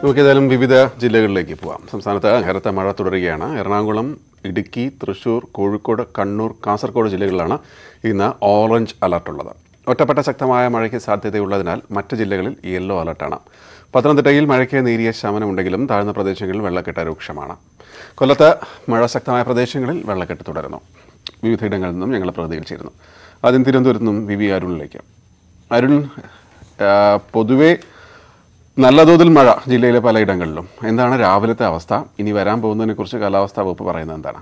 നമുക്കേതായാലും വിവിധ ജില്ലകളിലേക്ക് പോവാം സംസ്ഥാനത്ത് കനത്ത മഴ തുടരുകയാണ് എറണാകുളം ഇടുക്കി തൃശൂർ കോഴിക്കോട് കണ്ണൂർ കാസർഗോഡ് ജില്ലകളിലാണ് ഇന്ന് ഓറഞ്ച് അലർട്ടുള്ളത് ഒറ്റപ്പെട്ട ശക്തമായ മഴയ്ക്ക് സാധ്യതയുള്ളതിനാൽ മറ്റ് ജില്ലകളിൽ യെല്ലോ അലർട്ടാണ് പത്തനംതിട്ടയിൽ മഴയ്ക്ക് നേരിയ ശമനമുണ്ടെങ്കിലും താഴ്ന്ന പ്രദേശങ്ങളിൽ വെള്ളക്കെട്ട് രൂക്ഷമാണ് കൊല്ലത്ത് മഴ ശക്തമായ പ്രദേശങ്ങളിൽ വെള്ളക്കെട്ട് തുടരുന്നു വിവിധയിടങ്ങളിൽ നിന്നും ഞങ്ങൾ പ്രതിയിൽ ചേരുന്നു ആദ്യം തിരുവനന്തപുരത്ത് നിന്നും വി വി അരുണിലേക്ക് അരുൺ ആ, പൊതുവെ നല്ല തോതിൽ മഴ ജില്ലയിലെ പലയിടങ്ങളിലും എന്താണ് രാവിലത്തെ അവസ്ഥ ഇനി വരാൻ പോകുന്നതിനെ കുറിച്ച് കാലാവസ്ഥാ വകുപ്പ് പറയുന്നത് എന്താണ്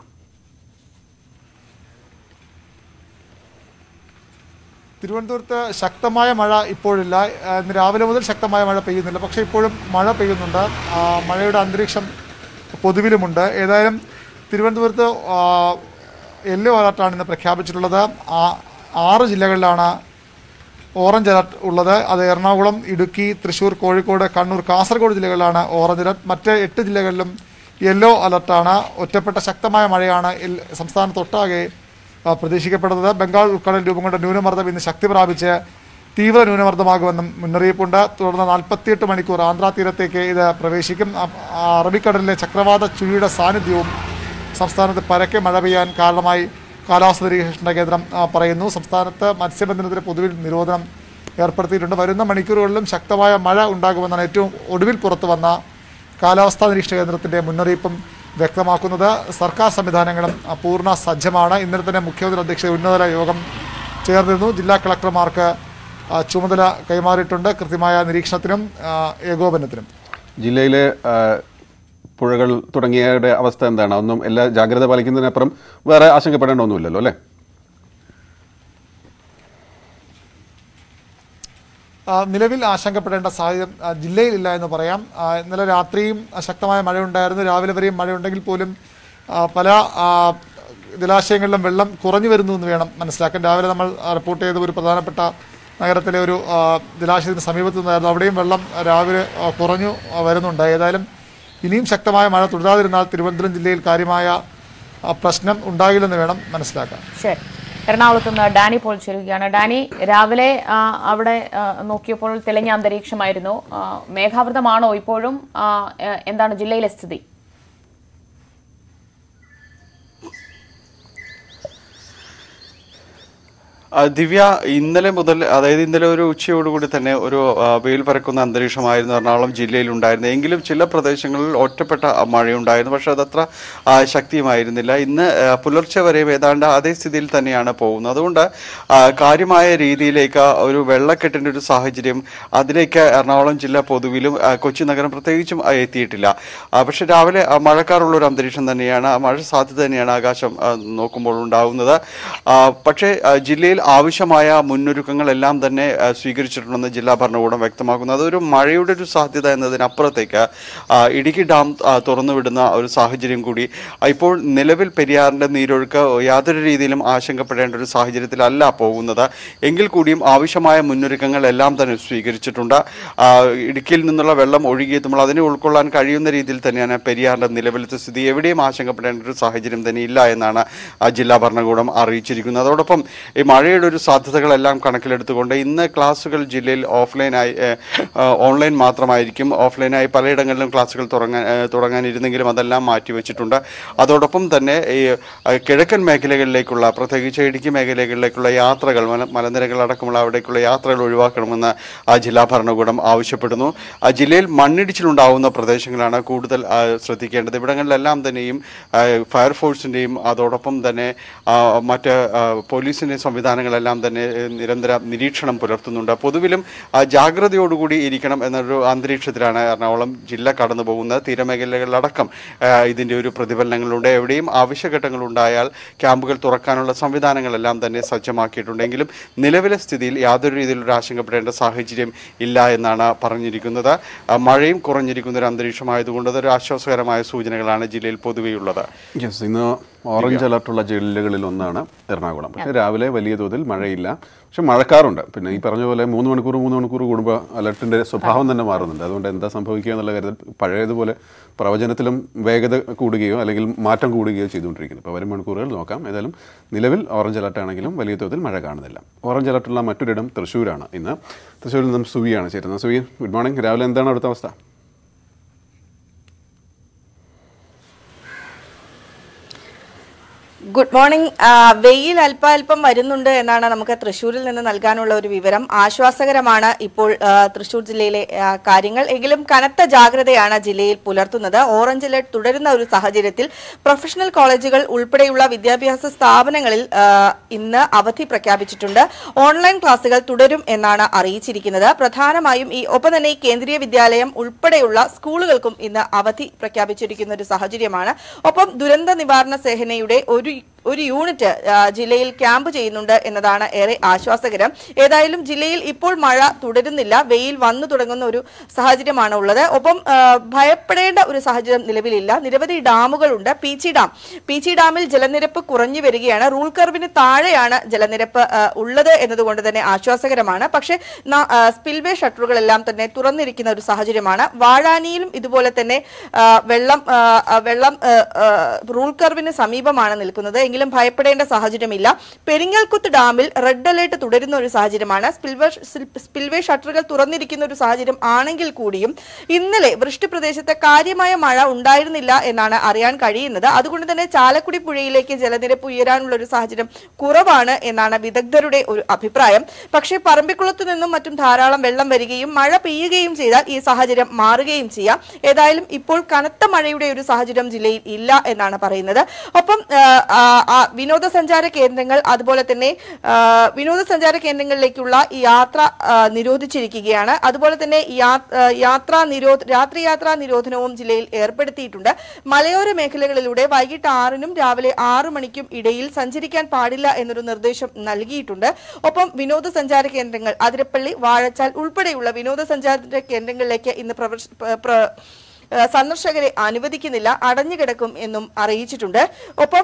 തിരുവനന്തപുരത്ത് ശക്തമായ മഴ ഇപ്പോഴില്ല ആ, ഇന്ന് രാവിലെ മുതൽ ശക്തമായ മഴ പെയ്യുന്നില്ല പക്ഷേ ഇപ്പോഴും മഴ പെയ്യുന്നുണ്ട് ആ, മഴയുടെ അന്തരീക്ഷം പൊതുവിലുമുണ്ട് ഏതായാലും തിരുവനന്തപുരത്ത് ആ, യെല്ലോ അലർട്ടാണ് ഇന്ന് പ്രഖ്യാപിച്ചിട്ടുള്ളത് ആ- ആറ് ജില്ലകളിലാണ് ഓറഞ്ച് അലർട്ട് ഉള്ളത് അത് എറണാകുളം ഇടുക്കി തൃശ്ശൂർ കോഴിക്കോട് കണ്ണൂർ കാസർഗോഡ് ജില്ലകളിലാണ് ഓറഞ്ച് അലർട്ട് മറ്റ് എട്ട് ജില്ലകളിലും യെല്ലോ അലർട്ടാണ് ഒറ്റപ്പെട്ട ശക്തമായ മഴയാണ് എൽ- സംസ്ഥാനത്തൊട്ടാകെ ആ, പ്രതീക്ഷിക്കപ്പെടുന്നത് ബംഗാൾ ഉൾക്കടൽ രൂപം കൊണ്ട ന്യൂനമർദ്ദം ഇന്ന് ശക്തി പ്രാപിച്ച് തീവ്ര ന്യൂനമർദ്ദമാകുമെന്നും മുന്നറിയിപ്പുണ്ട് തുടർന്ന് നാൽപ്പത്തിയെട്ട് മണിക്കൂർ ആന്ധ്രാ തീരത്തേക്ക് ഇത് പ്രവേശിക്കും അ- ആ അറബിക്കടലിലെ ചക്രവാത ചുഴിയുടെ സാന്നിധ്യവും സംസ്ഥാനത്ത് പരക്കെ മഴ പെയ്യാൻ കാരണമായി കാലാവസ്ഥാ നിരീക്ഷണ കേന്ദ്രം ആ, പറയുന്നു സംസ്ഥാനത്ത് മത്സ്യബന്ധനത്തിന് പൊതുവിൽ നിരോധനം ഏർപ്പെടുത്തിയിട്ടുണ്ട് വരുന്ന മണിക്കൂറുകളിലും ശക്തമായ മഴ ഉണ്ടാകുമെന്നാണ് ഏറ്റവും ഒടുവിൽ പുറത്തു വന്ന കാലാവസ്ഥാ നിരീക്ഷണ കേന്ദ്രത്തിൻ്റെ മുന്നറിയിപ്പും വ്യക്തമാക്കുന്നത് സർക്കാർ സംവിധാനങ്ങളും ആ, പൂർണ്ണ സജ്ജമാണ് ഇന്നലെ തന്നെ മുഖ്യമന്ത്രി അധ്യക്ഷത ഉന്നതതല യോഗം ചേർന്നിരുന്നു ജില്ലാ കളക്ടർമാർക്ക് ആ, ചുമതല കൈമാറിയിട്ടുണ്ട് കൃത്യമായ നിരീക്ഷണത്തിനും ആ, ഏകോപനത്തിനും ജില്ലയിലെ ആ, പുഴകൾ തുടങ്ങിയവയുടെ അവസ്ഥ എന്താണ് ഒന്നും എല്ലാ ജാഗ്രത പാലിക്കുന്നതിനപ്പുറം വേറെ ആശങ്കപ്പെടേണ്ട ഒന്നുമില്ലല്ലോ അല്ലേ ആ, നിലവിൽ ആശങ്കപ്പെടേണ്ട സാഹചര്യം ആ, ജില്ലയിലില്ല എന്ന് പറയാം ആ, ഇന്നലെ രാത്രിയും ശക്തമായ മഴയുണ്ടായിരുന്നു രാവിലെ വരെയും മഴയുണ്ടെങ്കിൽ പോലും ആ, പല ആ, ജലാശയങ്ങളിലും വെള്ളം കുറഞ്ഞു വരുന്നു എന്ന് വേണം മനസ്സിലാക്കാൻ രാവിലെ നമ്മൾ ആ, റിപ്പോർട്ട് ചെയ്ത ഒരു പ്രധാനപ്പെട്ട നഗരത്തിലെ ഒരു ആ, ജലാശയത്തിന് സമീപത്ത് നിന്നായിരുന്നു അവിടെയും വെള്ളം രാവിലെ ആ, കുറഞ്ഞു ആ, വരുന്നുണ്ട് ഏതായാലും ഇനിയും ശക്തമായ മഴ തുടരാതിരുന്നാൽ തിരുവനന്തപുരം ജില്ലയിൽ കാര്യമായ ആ, പ്രശ്നം ഉണ്ടാകില്ലെന്ന് വേണം മനസ്സിലാക്കാൻ ശരി എറണാകുളത്ത് നിന്ന് ഡാനി പോൾ ചേരുകയാണ് ഡാനി രാവിലെ ആ, അവിടെ ആ, നോക്കിയപ്പോൾ തെളിഞ്ഞ അന്തരീക്ഷമായിരുന്നു ആ, മേഘാവൃതമാണോ ഇപ്പോഴും ആ, എ- എന്താണ് ജില്ലയിലെ സ്ഥിതി ആ, ദിവ്യ ഇന്നലെ മുതൽ അതായത് ഇന്നലെ ഒരു ഉച്ചയോടുകൂടി തന്നെ ഒരു ആ, വെയിൽ പരക്കുന്ന അന്തരീക്ഷമായിരുന്നു എറണാകുളം ജില്ലയിൽ ഉണ്ടായിരുന്നത് എങ്കിലും ചില പ്രദേശങ്ങളിൽ ഒറ്റപ്പെട്ട മഴയുണ്ടായിരുന്നു പക്ഷെ അതത്ര ആ, ശക്തിയുമായിരുന്നില്ല ഇന്ന് ആ, പുലർച്ചെ വരെയും ഏതാണ്ട് അതേ സ്ഥിതിയിൽ തന്നെയാണ് പോകുന്നത് അതുകൊണ്ട് ആ, കാര്യമായ രീതിയിലേക്ക് ഒരു വെള്ളക്കെട്ടിന്റെ ഒരു സാഹചര്യം അതിലേക്ക് എറണാകുളം ജില്ല പൊതുവിലും ആ, കൊച്ചി നഗരം പ്രത്യേകിച്ചും ആ, എത്തിയിട്ടില്ല ആ, പക്ഷെ രാവിലെ ആ, മഴക്കാറുള്ള ഒരു അന്തരീക്ഷം തന്നെയാണ് ആ മഴ സാധ്യത തന്നെയാണ് ആകാശം ആ, നോക്കുമ്പോൾ ഉണ്ടാകുന്നത് ആ, പക്ഷേ ആ, ജില്ലയിൽ ആവശ്യമായ മുന്നൊരുക്കങ്ങളെല്ലാം തന്നെ ആ, സ്വീകരിച്ചിട്ടുണ്ടെന്ന് ജില്ലാ ഭരണകൂടം വ്യക്തമാക്കുന്നു അതൊരു മഴയുടെ ഒരു സാധ്യത എന്നതിനപ്പുറത്തേക്ക് ആ, ഇടുക്കി ഡാം ആ, തുറന്നുവിടുന്ന ഒരു സാഹചര്യം കൂടി ആ, ഇപ്പോൾ നിലവിൽ പെരിയാറിന്റെ നീരൊഴുക്ക് യാതൊരു രീതിയിലും ആശങ്കപ്പെടേണ്ട ഒരു സാഹചര്യത്തിലല്ല പോകുന്നത് എങ്കിൽ കൂടിയും ആവശ്യമായ മുന്നൊരുക്കങ്ങൾ എല്ലാം തന്നെ സ്വീകരിച്ചിട്ടുണ്ട് ആ, ഇടുക്കിയിൽ നിന്നുള്ള വെള്ളം ഒഴുകിയെത്തുമ്പോൾ അതിനെ ഉൾക്കൊള്ളാൻ കഴിയുന്ന രീതിയിൽ തന്നെയാണ് പെരിയാറിന്റെ നിലവിലത്തെ സ്ഥിതി എവിടെയും ആശങ്കപ്പെടേണ്ട ഒരു സാഹചര്യം തന്നെ ഇല്ല എന്നാണ് ആ ജില്ലാ ഭരണകൂടം അറിയിച്ചിരിക്കുന്നത് അതോടൊപ്പം ഈ മഴയുടെ ഒരു സാധ്യതകളെല്ലാം കണക്കിലെടുത്തുകൊണ്ട് ഇന്ന് ക്ലാസ്സുകൾ ജില്ലയിൽ ഓഫ്ലൈനായി ഏഹ്, ആ, ഓൺലൈൻ മാത്രമായിരിക്കും ഓഫ്ലൈനായി പലയിടങ്ങളിലും ക്ലാസ്സുകൾ തുടങ്ങാൻ ഏഹ്, തുടങ്ങാനിരുന്നെങ്കിലും അതെല്ലാം മാറ്റിവെച്ചിട്ടുണ്ട് അതോടൊപ്പം തന്നെ ഈ ആ, കിഴക്കൻ മേഖലകളിലേക്കുള്ള പ്രത്യേകിച്ച് ഇടുക്കി മേഖലകളിലേക്കുള്ള യാത്രകൾ മല മലനിരകളടക്കമുള്ള അവിടേക്കുള്ള യാത്രകൾ ഒഴിവാക്കണമെന്ന് ആ ജില്ലാ ഭരണകൂടം ആവശ്യപ്പെടുന്നു ആ ജില്ലയിൽ മണ്ണിടിച്ചിലുണ്ടാവുന്ന പ്രദേശങ്ങളാണ് കൂടുതൽ ആ, ശ്രദ്ധിക്കേണ്ടത് ഇവിടങ്ങളിലെല്ലാം തന്നെയും ആ, ഫയർഫോഴ്സിൻ്റെയും അതോടൊപ്പം തന്നെ ആ, മറ്റ് ആ, പോലീസിൻ്റെ സംവിധാനങ്ങളെല്ലാം തന്നെ ഏ, നിരന്തര നിരീക്ഷണം പുലർത്തുന്നുണ്ട് പൊതുവിലും ആ, ജാഗ്രതയോടുകൂടി ഇരിക്കണം എന്നൊരു അന്തരീക്ഷത്തിലാണ് എറണാകുളം ജില്ല കടന്നു പോകുന്നത് തീരമേഖലകളിലടക്കം ആ, ഇതിൻ്റെ ഒരു പ്രതിഫലനങ്ങളുണ്ട് എവിടെയും ആവശ്യഘട്ടങ്ങൾ ഉണ്ടായാൽ ക്യാമ്പുകൾ തുറക്കാനുള്ള സംവിധാനങ്ങളെല്ലാം തന്നെ സജ്ജമാക്കിയിട്ടുണ്ടെങ്കിലും നിലവിലെ സ്ഥിതിയിൽ യാതൊരു രീതിയിലുള്ള ആശങ്കപ്പെടേണ്ട സാഹചര്യം ഇല്ല എന്നാണ് പറഞ്ഞിരിക്കുന്നത് ആ, മഴയും കുറഞ്ഞിരിക്കുന്ന ഒരു അന്തരീക്ഷമായതുകൊണ്ട് അതൊരു ആശ്വാസകരമായ സൂചനകളാണ് ജില്ലയിൽ പൊതുവെയുള്ളത് യെസ് ഇന്ന് ഓറഞ്ച് അലർട്ടുള്ള ജില്ലകളിൽ ഒന്നാണ് എറണാകുളം പക്ഷേ രാവിലെ വലിയ തോതിൽ മഴയില്ല പക്ഷെ മഴക്കാറുണ്ട് പിന്നെ ഈ പറഞ്ഞ പോലെ മൂന്ന് മണിക്കൂർ മൂന്ന് മണിക്കൂർ കൂടുമ്പോൾ അലർട്ടിന്റെ സ്വഭാവം തന്നെ മാറുന്നുണ്ട് അതുകൊണ്ട് എന്താ സംഭവിക്കുക എന്നുള്ള കാര്യത്തിൽ പഴയതുപോലെ പ്രവചനത്തിലും വേഗത കൂടുകയോ അല്ലെങ്കിൽ മാറ്റം കൂടുകയോ ചെയ്തുകൊണ്ടിരിക്കുന്നു ഇപ്പോൾ വരും മണിക്കൂറുകൾ നോക്കാം ഏതായാലും നിലവിൽ ഓറഞ്ച് അലർട്ട് ആണെങ്കിലും വലിയ തോതിൽ മഴ കാണുന്നില്ല ഓറഞ്ച് അലർട്ടുള്ള മറ്റൊരിടം തൃശ്ശൂരാണ് ഇന്ന് തൃശ്ശൂരിൽ നിന്നും സുവിയാണ് ചേരുന്നത് സുവി ഗുഡ് മോർണിംഗ് രാവിലെ എന്താണ് അവിടുത്തെ അവസ്ഥ ഗുഡ് മോർണിംഗ് ആ, വെയിൽ അല്പാൽപ്പം വരുന്നുണ്ട് എന്നാണ് നമുക്ക് തൃശ്ശൂരിൽ നിന്ന് നൽകാനുള്ള ഒരു വിവരം ആശ്വാസകരമാണ് ഇപ്പോൾ ആ, തൃശ്ശൂർ ജില്ലയിലെ ആ, കാര്യങ്ങൾ എങ്കിലും കനത്ത ജാഗ്രതയാണ് ജില്ലയിൽ പുലർത്തുന്നത് ഓറഞ്ച് അലർട്ട് തുടരുന്ന ഒരു സാഹചര്യത്തിൽ പ്രൊഫഷണൽ കോളേജുകൾ ഉൾപ്പെടെയുള്ള വിദ്യാഭ്യാസ സ്ഥാപനങ്ങളിൽ ആ, ഇന്ന് അവധി പ്രഖ്യാപിച്ചിട്ടുണ്ട് ഓൺലൈൻ ക്ലാസുകൾ തുടരും എന്നാണ് അറിയിച്ചിരിക്കുന്നത് പ്രധാനമായും ഈ ഒപ്പം തന്നെ ഈ കേന്ദ്രീയ വിദ്യാലയം ഉൾപ്പെടെയുള്ള സ്കൂളുകൾക്കും ഇന്ന് അവധി പ്രഖ്യാപിച്ചിരിക്കുന്ന ഒരു സാഹചര്യമാണ് ഒപ്പം ദുരന്ത നിവാരണ സേനയുടെ ഒരു ഒരു യൂണിറ്റ് ആ, ജില്ലയിൽ ക്യാമ്പ് ചെയ്യുന്നുണ്ട് എന്നതാണ് ഏറെ ആശ്വാസകരം ഏതായാലും ജില്ലയിൽ ഇപ്പോൾ മഴ തുടരുന്നില്ല വെയിൽ വന്നു തുടങ്ങുന്ന ഒരു സാഹചര്യമാണ് ഉള്ളത് ഒപ്പം ആ, ഭയപ്പെടേണ്ട ഒരു സാഹചര്യം നിലവിലില്ല നിരവധി ഡാമുകളുണ്ട് പീച്ചി ഡാം പീച്ചി ഡാമിൽ ജലനിരപ്പ് കുറഞ്ഞു വരികയാണ് റൂൾ കർവിന് താഴെയാണ് ജലനിരപ്പ് ആ, ഉള്ളത് എന്നതുകൊണ്ട് തന്നെ ആശ്വാസകരമാണ് പക്ഷേ ന- ആ, സ്പിൽവേ ഷട്ടറുകളെല്ലാം തന്നെ തുറന്നിരിക്കുന്ന ഒരു സാഹചര്യമാണ് വാഴാനിയിലും ഇതുപോലെ തന്നെ ആ, വെള്ളം ആ, ആ, വെള്ളം ആ, ആ, റൂൾ കർവിന് സമീപമാണ് നിൽക്കുന്നത് എങ്കിലും ഭയപ്പെടേണ്ട സാഹചര്യമില്ല പെരിങ്ങൽകുത്ത് ഡാമിൽ റെഡ് അലേർട്ട് തുടരുന്ന ഒരു സാഹചര്യമാണ് സ്പിൽവേ സ്പിൽവേ ഷട്ടറുകൾ തുറന്നിരിക്കുന്ന ഒരു സാഹചര്യം ആണെങ്കിൽ കൂടിയും ഇന്നലെ വൃഷ്ടി പ്രദേശത്ത് കാര്യമായ മഴ ഉണ്ടായിരുന്നില്ല എന്നാണ് അറിയാൻ കഴിയുന്നത് അതുകൊണ്ട് തന്നെ ചാലക്കുടി പുഴയിലേക്ക് ജലനിരപ്പ് ഉയരാനുള്ള ഒരു സാഹചര്യം കുറവാണ് എന്നാണ് വിദഗ്ധരുടെ ഒരു അഭിപ്രായം പക്ഷേ പറമ്പിക്കുളത്തു നിന്നും മറ്റും ധാരാളം വെള്ളം വരികയും മഴ പെയ്യുകയും ചെയ്താൽ ഈ സാഹചര്യം മാറുകയും ചെയ്യാം ഏതായാലും ഇപ്പോൾ കനത്ത മഴയുടെ ഒരു സാഹചര്യം ജില്ലയിൽ ഇല്ല എന്നാണ് പറയുന്നത് ഒപ്പം ആ, ആ, ആ, വിനോദസഞ്ചാര കേന്ദ്രങ്ങൾ അതുപോലെ തന്നെ ആ, വിനോദസഞ്ചാര കേന്ദ്രങ്ങളിലേക്കുള്ള ഈ യാത്ര ആ, നിരോധിച്ചിരിക്കുകയാണ് അതുപോലെ തന്നെ യാ- ആ, യാത്രാ നിരോധ രാത്രി യാത്രാ നിരോധനവും ജില്ലയിൽ ഏർപ്പെടുത്തിയിട്ടുണ്ട് മലയോര മേഖലകളിലൂടെ വൈകിട്ട് ആറിനും രാവിലെ ആറു മണിക്കും ഇടയിൽ സഞ്ചരിക്കാൻ പാടില്ല എന്നൊരു നിർദ്ദേശം നൽകിയിട്ടുണ്ട് ഒപ്പം വിനോദസഞ്ചാര കേന്ദ്രങ്ങൾ അതിരപ്പള്ളി വാഴച്ചാൽ ഉൾപ്പെടെയുള്ള വിനോദസഞ്ചാര കേന്ദ്രങ്ങളിലേക്ക് ഇന്ന് പ്രവർശ- പ്ര- പ്ര- ഏഹ് സന്ദർശകരെ അനുവദിക്കുന്നില്ല അടഞ്ഞുകിടക്കും എന്നും അറിയിച്ചിട്ടുണ്ട് ഒപ്പം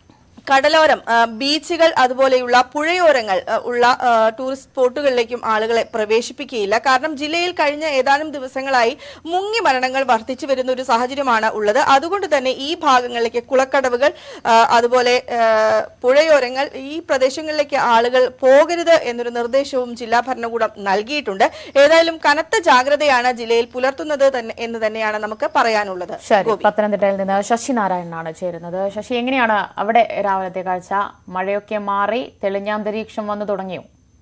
കടലോരം ആ, ബീച്ചുകൾ അതുപോലെയുള്ള പുഴയോരങ്ങൾ ആ, ഉള്ള ആ, ടൂറിസ്റ്റ് സ്പോട്ടുകളിലേക്കും ആളുകളെ പ്രവേശിപ്പിക്കുകയില്ല കാരണം ജില്ലയിൽ കഴിഞ്ഞ ഏതാനും ദിവസങ്ങളായി മുങ്ങി മരണങ്ങൾ വർദ്ധിച്ചു വരുന്ന ഒരു സാഹചര്യമാണ് ഉള്ളത് അതുകൊണ്ട് തന്നെ ഈ ഭാഗങ്ങളിലേക്ക് കുളക്കടവുകൾ ആ, അതുപോലെ ആ, പുഴയോരങ്ങൾ ഈ പ്രദേശങ്ങളിലേക്ക് ആളുകൾ പോകരുത് എന്നൊരു നിർദ്ദേശവും ജില്ലാ ഭരണകൂടം നൽകിയിട്ടുണ്ട് ഏതായാലും കനത്ത ജാഗ്രതയാണ് ജില്ലയിൽ പുലർത്തുന്നത് തന്നെ എന്ന് തന്നെയാണ് നമുക്ക് പറയാനുള്ളത് ശരി ഗോപി. പത്തനംതിട്ടയിൽ നിന്ന് ശശി നാരായണനാണ് ചേരുന്നത് ശശി എങ്ങനെയാണ് അവിടെ രാവിലത്തെ കാഴ്ച മഴയൊക്കെ മാറി തെളിഞ്ഞ അന്തരീക്ഷം വന്നു തുടങ്ങിയോ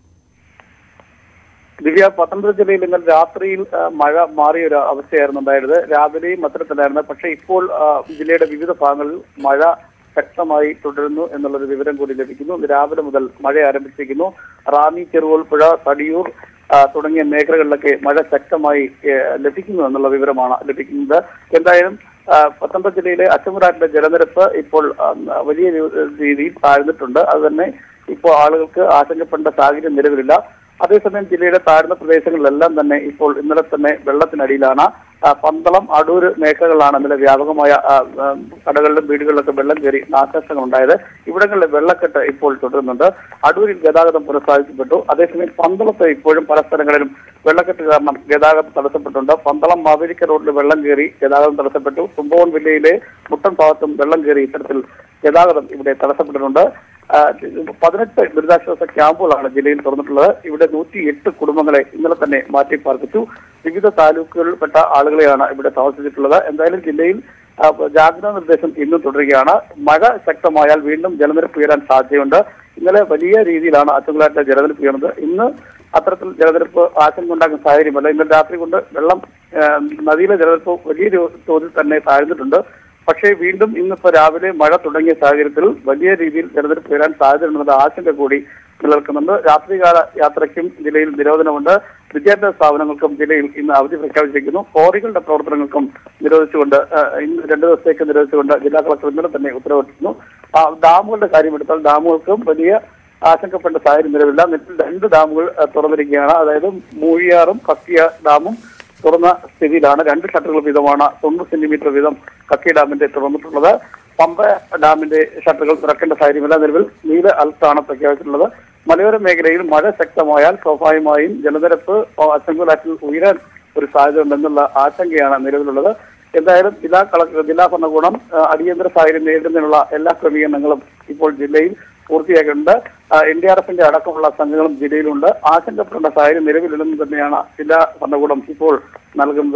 ദിവ്യ പത്തനംതിട്ട ജില്ലയിൽ ഇന്നലെ രാത്രിയിൽ ആ, മഴ മാറിയ ഒരു അവസ്ഥയായിരുന്നു ഉണ്ടായത് രാവിലെയും അത്തരത്തിലായിരുന്നു പക്ഷേ ഇപ്പോൾ ആ, ജില്ലയുടെ വിവിധ ഭാഗങ്ങളിൽ മഴ ശക്തമായി തുടരുന്നു എന്നുള്ളൊരു വിവരം കൂടി ലഭിക്കുന്നു ഇന്ന് രാവിലെ മുതൽ മഴ ആരംഭിച്ചിരിക്കുന്നു റാന്നി ചെറുകോൽ പുഴ തടിയൂർ ആ, തുടങ്ങിയ മേഖലകളിലൊക്കെ മഴ ശക്തമായി ഏ, ലഭിക്കുന്നു എന്നുള്ള വിവരമാണ് ലഭിക്കുന്നത് എന്തായാലും ആ, പത്തനംതിട്ട ജില്ലയിലെ അച്ചമുറാറ്റിലെ ജലനിരപ്പ് ഇപ്പോൾ ആ, വലിയ രീ- രീതിയിൽ താഴ്ന്നിട്ടുണ്ട് അത് തന്നെ ഇപ്പോൾ ആളുകൾക്ക് ആശങ്കപ്പെടേണ്ട സാഹചര്യം നിലവിലില്ല അതേസമയം ജില്ലയുടെ താഴ്ന്ന പ്രദേശങ്ങളിലെല്ലാം തന്നെ ഇപ്പോൾ ഇന്നലെ തന്നെ വെള്ളത്തിനടിയിലാണ് ആ, പന്തളം അടൂർ മേഖലകളിലാണ് ഇന്നലെ വ്യാപകമായ ആ, ആ, കടകളിലും വീടുകളിലൊക്കെ വെള്ളം കയറി നാശനഷ്ടങ്ങൾ ഉണ്ടായത് ഇവിടങ്ങളിലെ വെള്ളക്കെട്ട് ഇപ്പോൾ തുടരുന്നുണ്ട് അടൂരിൽ ഗതാഗതം പുനഃസ്ഥാപിക്കപ്പെട്ടു അതേസമയം പന്തളത്ത് ഇപ്പോഴും പല സ്ഥലങ്ങളിലും വെള്ളക്കെട്ട് കാരണം ഗതാഗതം തടസ്സപ്പെട്ടുണ്ട് പന്തളം മാവേലിക്ക റോഡിൽ വെള്ളം കയറി ഗതാഗതം തടസ്സപ്പെട്ടു കുമ്പകോൺ ജില്ലയിലെ മുട്ടൻ ഭാഗത്തും വെള്ളം കയറി ഇത്തരത്തിൽ ഗതാഗതം ഇവിടെ തടസ്സപ്പെട്ടിട്ടുണ്ട് ആ, പതിനെട്ട് ദുരിതാശ്വാസ ക്യാമ്പുകളാണ് ജില്ലയിൽ തുറന്നിട്ടുള്ളത് ഇവിടെ നൂറ്റി എട്ട് കുടുംബങ്ങളെ ഇന്നലെ തന്നെ മാറ്റി പാർപ്പിച്ചു വിവിധ താലൂക്കുകളിൽപ്പെട്ട ആളുകളെയാണ് ഇവിടെ താമസിച്ചിട്ടുള്ളത് എന്തായാലും ജില്ലയിൽ ആ, ജാഗ്രതാ നിർദ്ദേശം ഇന്നും തുടരുകയാണ് മഴ ശക്തമായാൽ വീണ്ടും ജലനിരപ്പ് ഉയരാൻ സാധ്യതയുണ്ട് ഇന്നലെ വലിയ രീതിയിലാണ് അച്ചുകുളാറ്റിലെ ജലനിരപ്പ് ഉയർന്നത് ഇന്ന് അത്തരത്തിൽ ജലനിരപ്പ് ആശങ്ക ഉണ്ടാക്കുന്ന സാഹചര്യമല്ല ഇന്നലെ രാത്രി കൊണ്ട് വെള്ളം ആ, നദിയിലെ ജലനിരപ്പ് വലിയ രൂ- തോതിൽ തന്നെ താഴ്ന്നിട്ടുണ്ട് പക്ഷേ വീണ്ടും ഇന്നിപ്പോ രാവിലെ മഴ തുടങ്ങിയ സാഹചര്യത്തിൽ വലിയ രീതിയിൽ ജലനിരപ്പ് ഉയരാൻ സാധ്യതയുണ്ടെന്നുള്ള ആശങ്ക കൂടി നിലനിൽക്കുന്നുണ്ട് രാത്രികാല യാത്രയ്ക്കും ജില്ലയിൽ നിരോധനമുണ്ട് വിദ്യാഭ്യാസ സ്ഥാപനങ്ങൾക്കും ജില്ലയിൽ ഇന്ന് അവധി പ്രഖ്യാപിച്ചിരിക്കുന്നു ക്വാറികളുടെ പ്രവർത്തനങ്ങൾക്കും നിരോധിച്ചുകൊണ്ട് ആ, ഇന്ന് രണ്ടു ദിവസത്തേക്ക് നിരോധിച്ചുകൊണ്ട് ജില്ലാ കളക്ടർ ഇന്നലെ തന്നെ ഉത്തരവിട്ടിരുന്നു ആ, ഡാമുകളുടെ കാര്യമെടുത്താൽ ഡാമുകൾക്കും വലിയ ആശങ്കപ്പെട്ട സാഹചര്യം നിലവില്ല നിലവിൽ രണ്ട് ഡാമുകൾ ആ, തുറന്നിരിക്കുകയാണ് അതായത് മൂഴിയാറും കക്കിയ ഡാമും തുറന്ന സ്ഥിതിയിലാണ് രണ്ട് ഷട്ടറുകൾ വീതമാണ് തൊണ്ണൂറ് സെന്റിമീറ്റർ വീതം കക്കി ഡാമിന്റെ തുറന്നിട്ടുള്ളത് പമ്പ ഡാമിന്റെ ഷട്ടറുകൾ തുറക്കേണ്ട സാഹചര്യമില്ല നിലവിൽ നീല അലർത്താണ് പ്രഖ്യാപിച്ചിട്ടുള്ളത് മലയോര മേഖലയിൽ മഴ ശക്തമായാൽ സ്വാഭാവികമായും ജലനിരപ്പ് അച്ചങ്കുലാറ്റിൽ ഉയരാൻ ഒരു സാധ്യത ഉണ്ടെന്നുള്ള ആശങ്കയാണ് നിലവിലുള്ളത് എന്തായാലും ജില്ലാ കളക്ടർ ജില്ലാ ഭരണകൂടം ആ, അടിയന്തര സാഹചര്യം നേരിടുന്നതിനുള്ള എല്ലാ ക്രമീകരണങ്ങളും ഇപ്പോൾ ജില്ലയിൽ പൂർത്തിയാക്കിയിട്ടുണ്ട് എൻ ഡി ആർ എഫിന്റെ അടക്കമുള്ള സംഘങ്ങളും ജില്ലയിലുണ്ട് ആശങ്കപ്പെടേണ്ട സാഹചര്യം നിലവിലില്ലെന്ന് തന്നെയാണ് ജില്ലാ ഭരണകൂടം ഇപ്പോൾ നൽകുന്നത്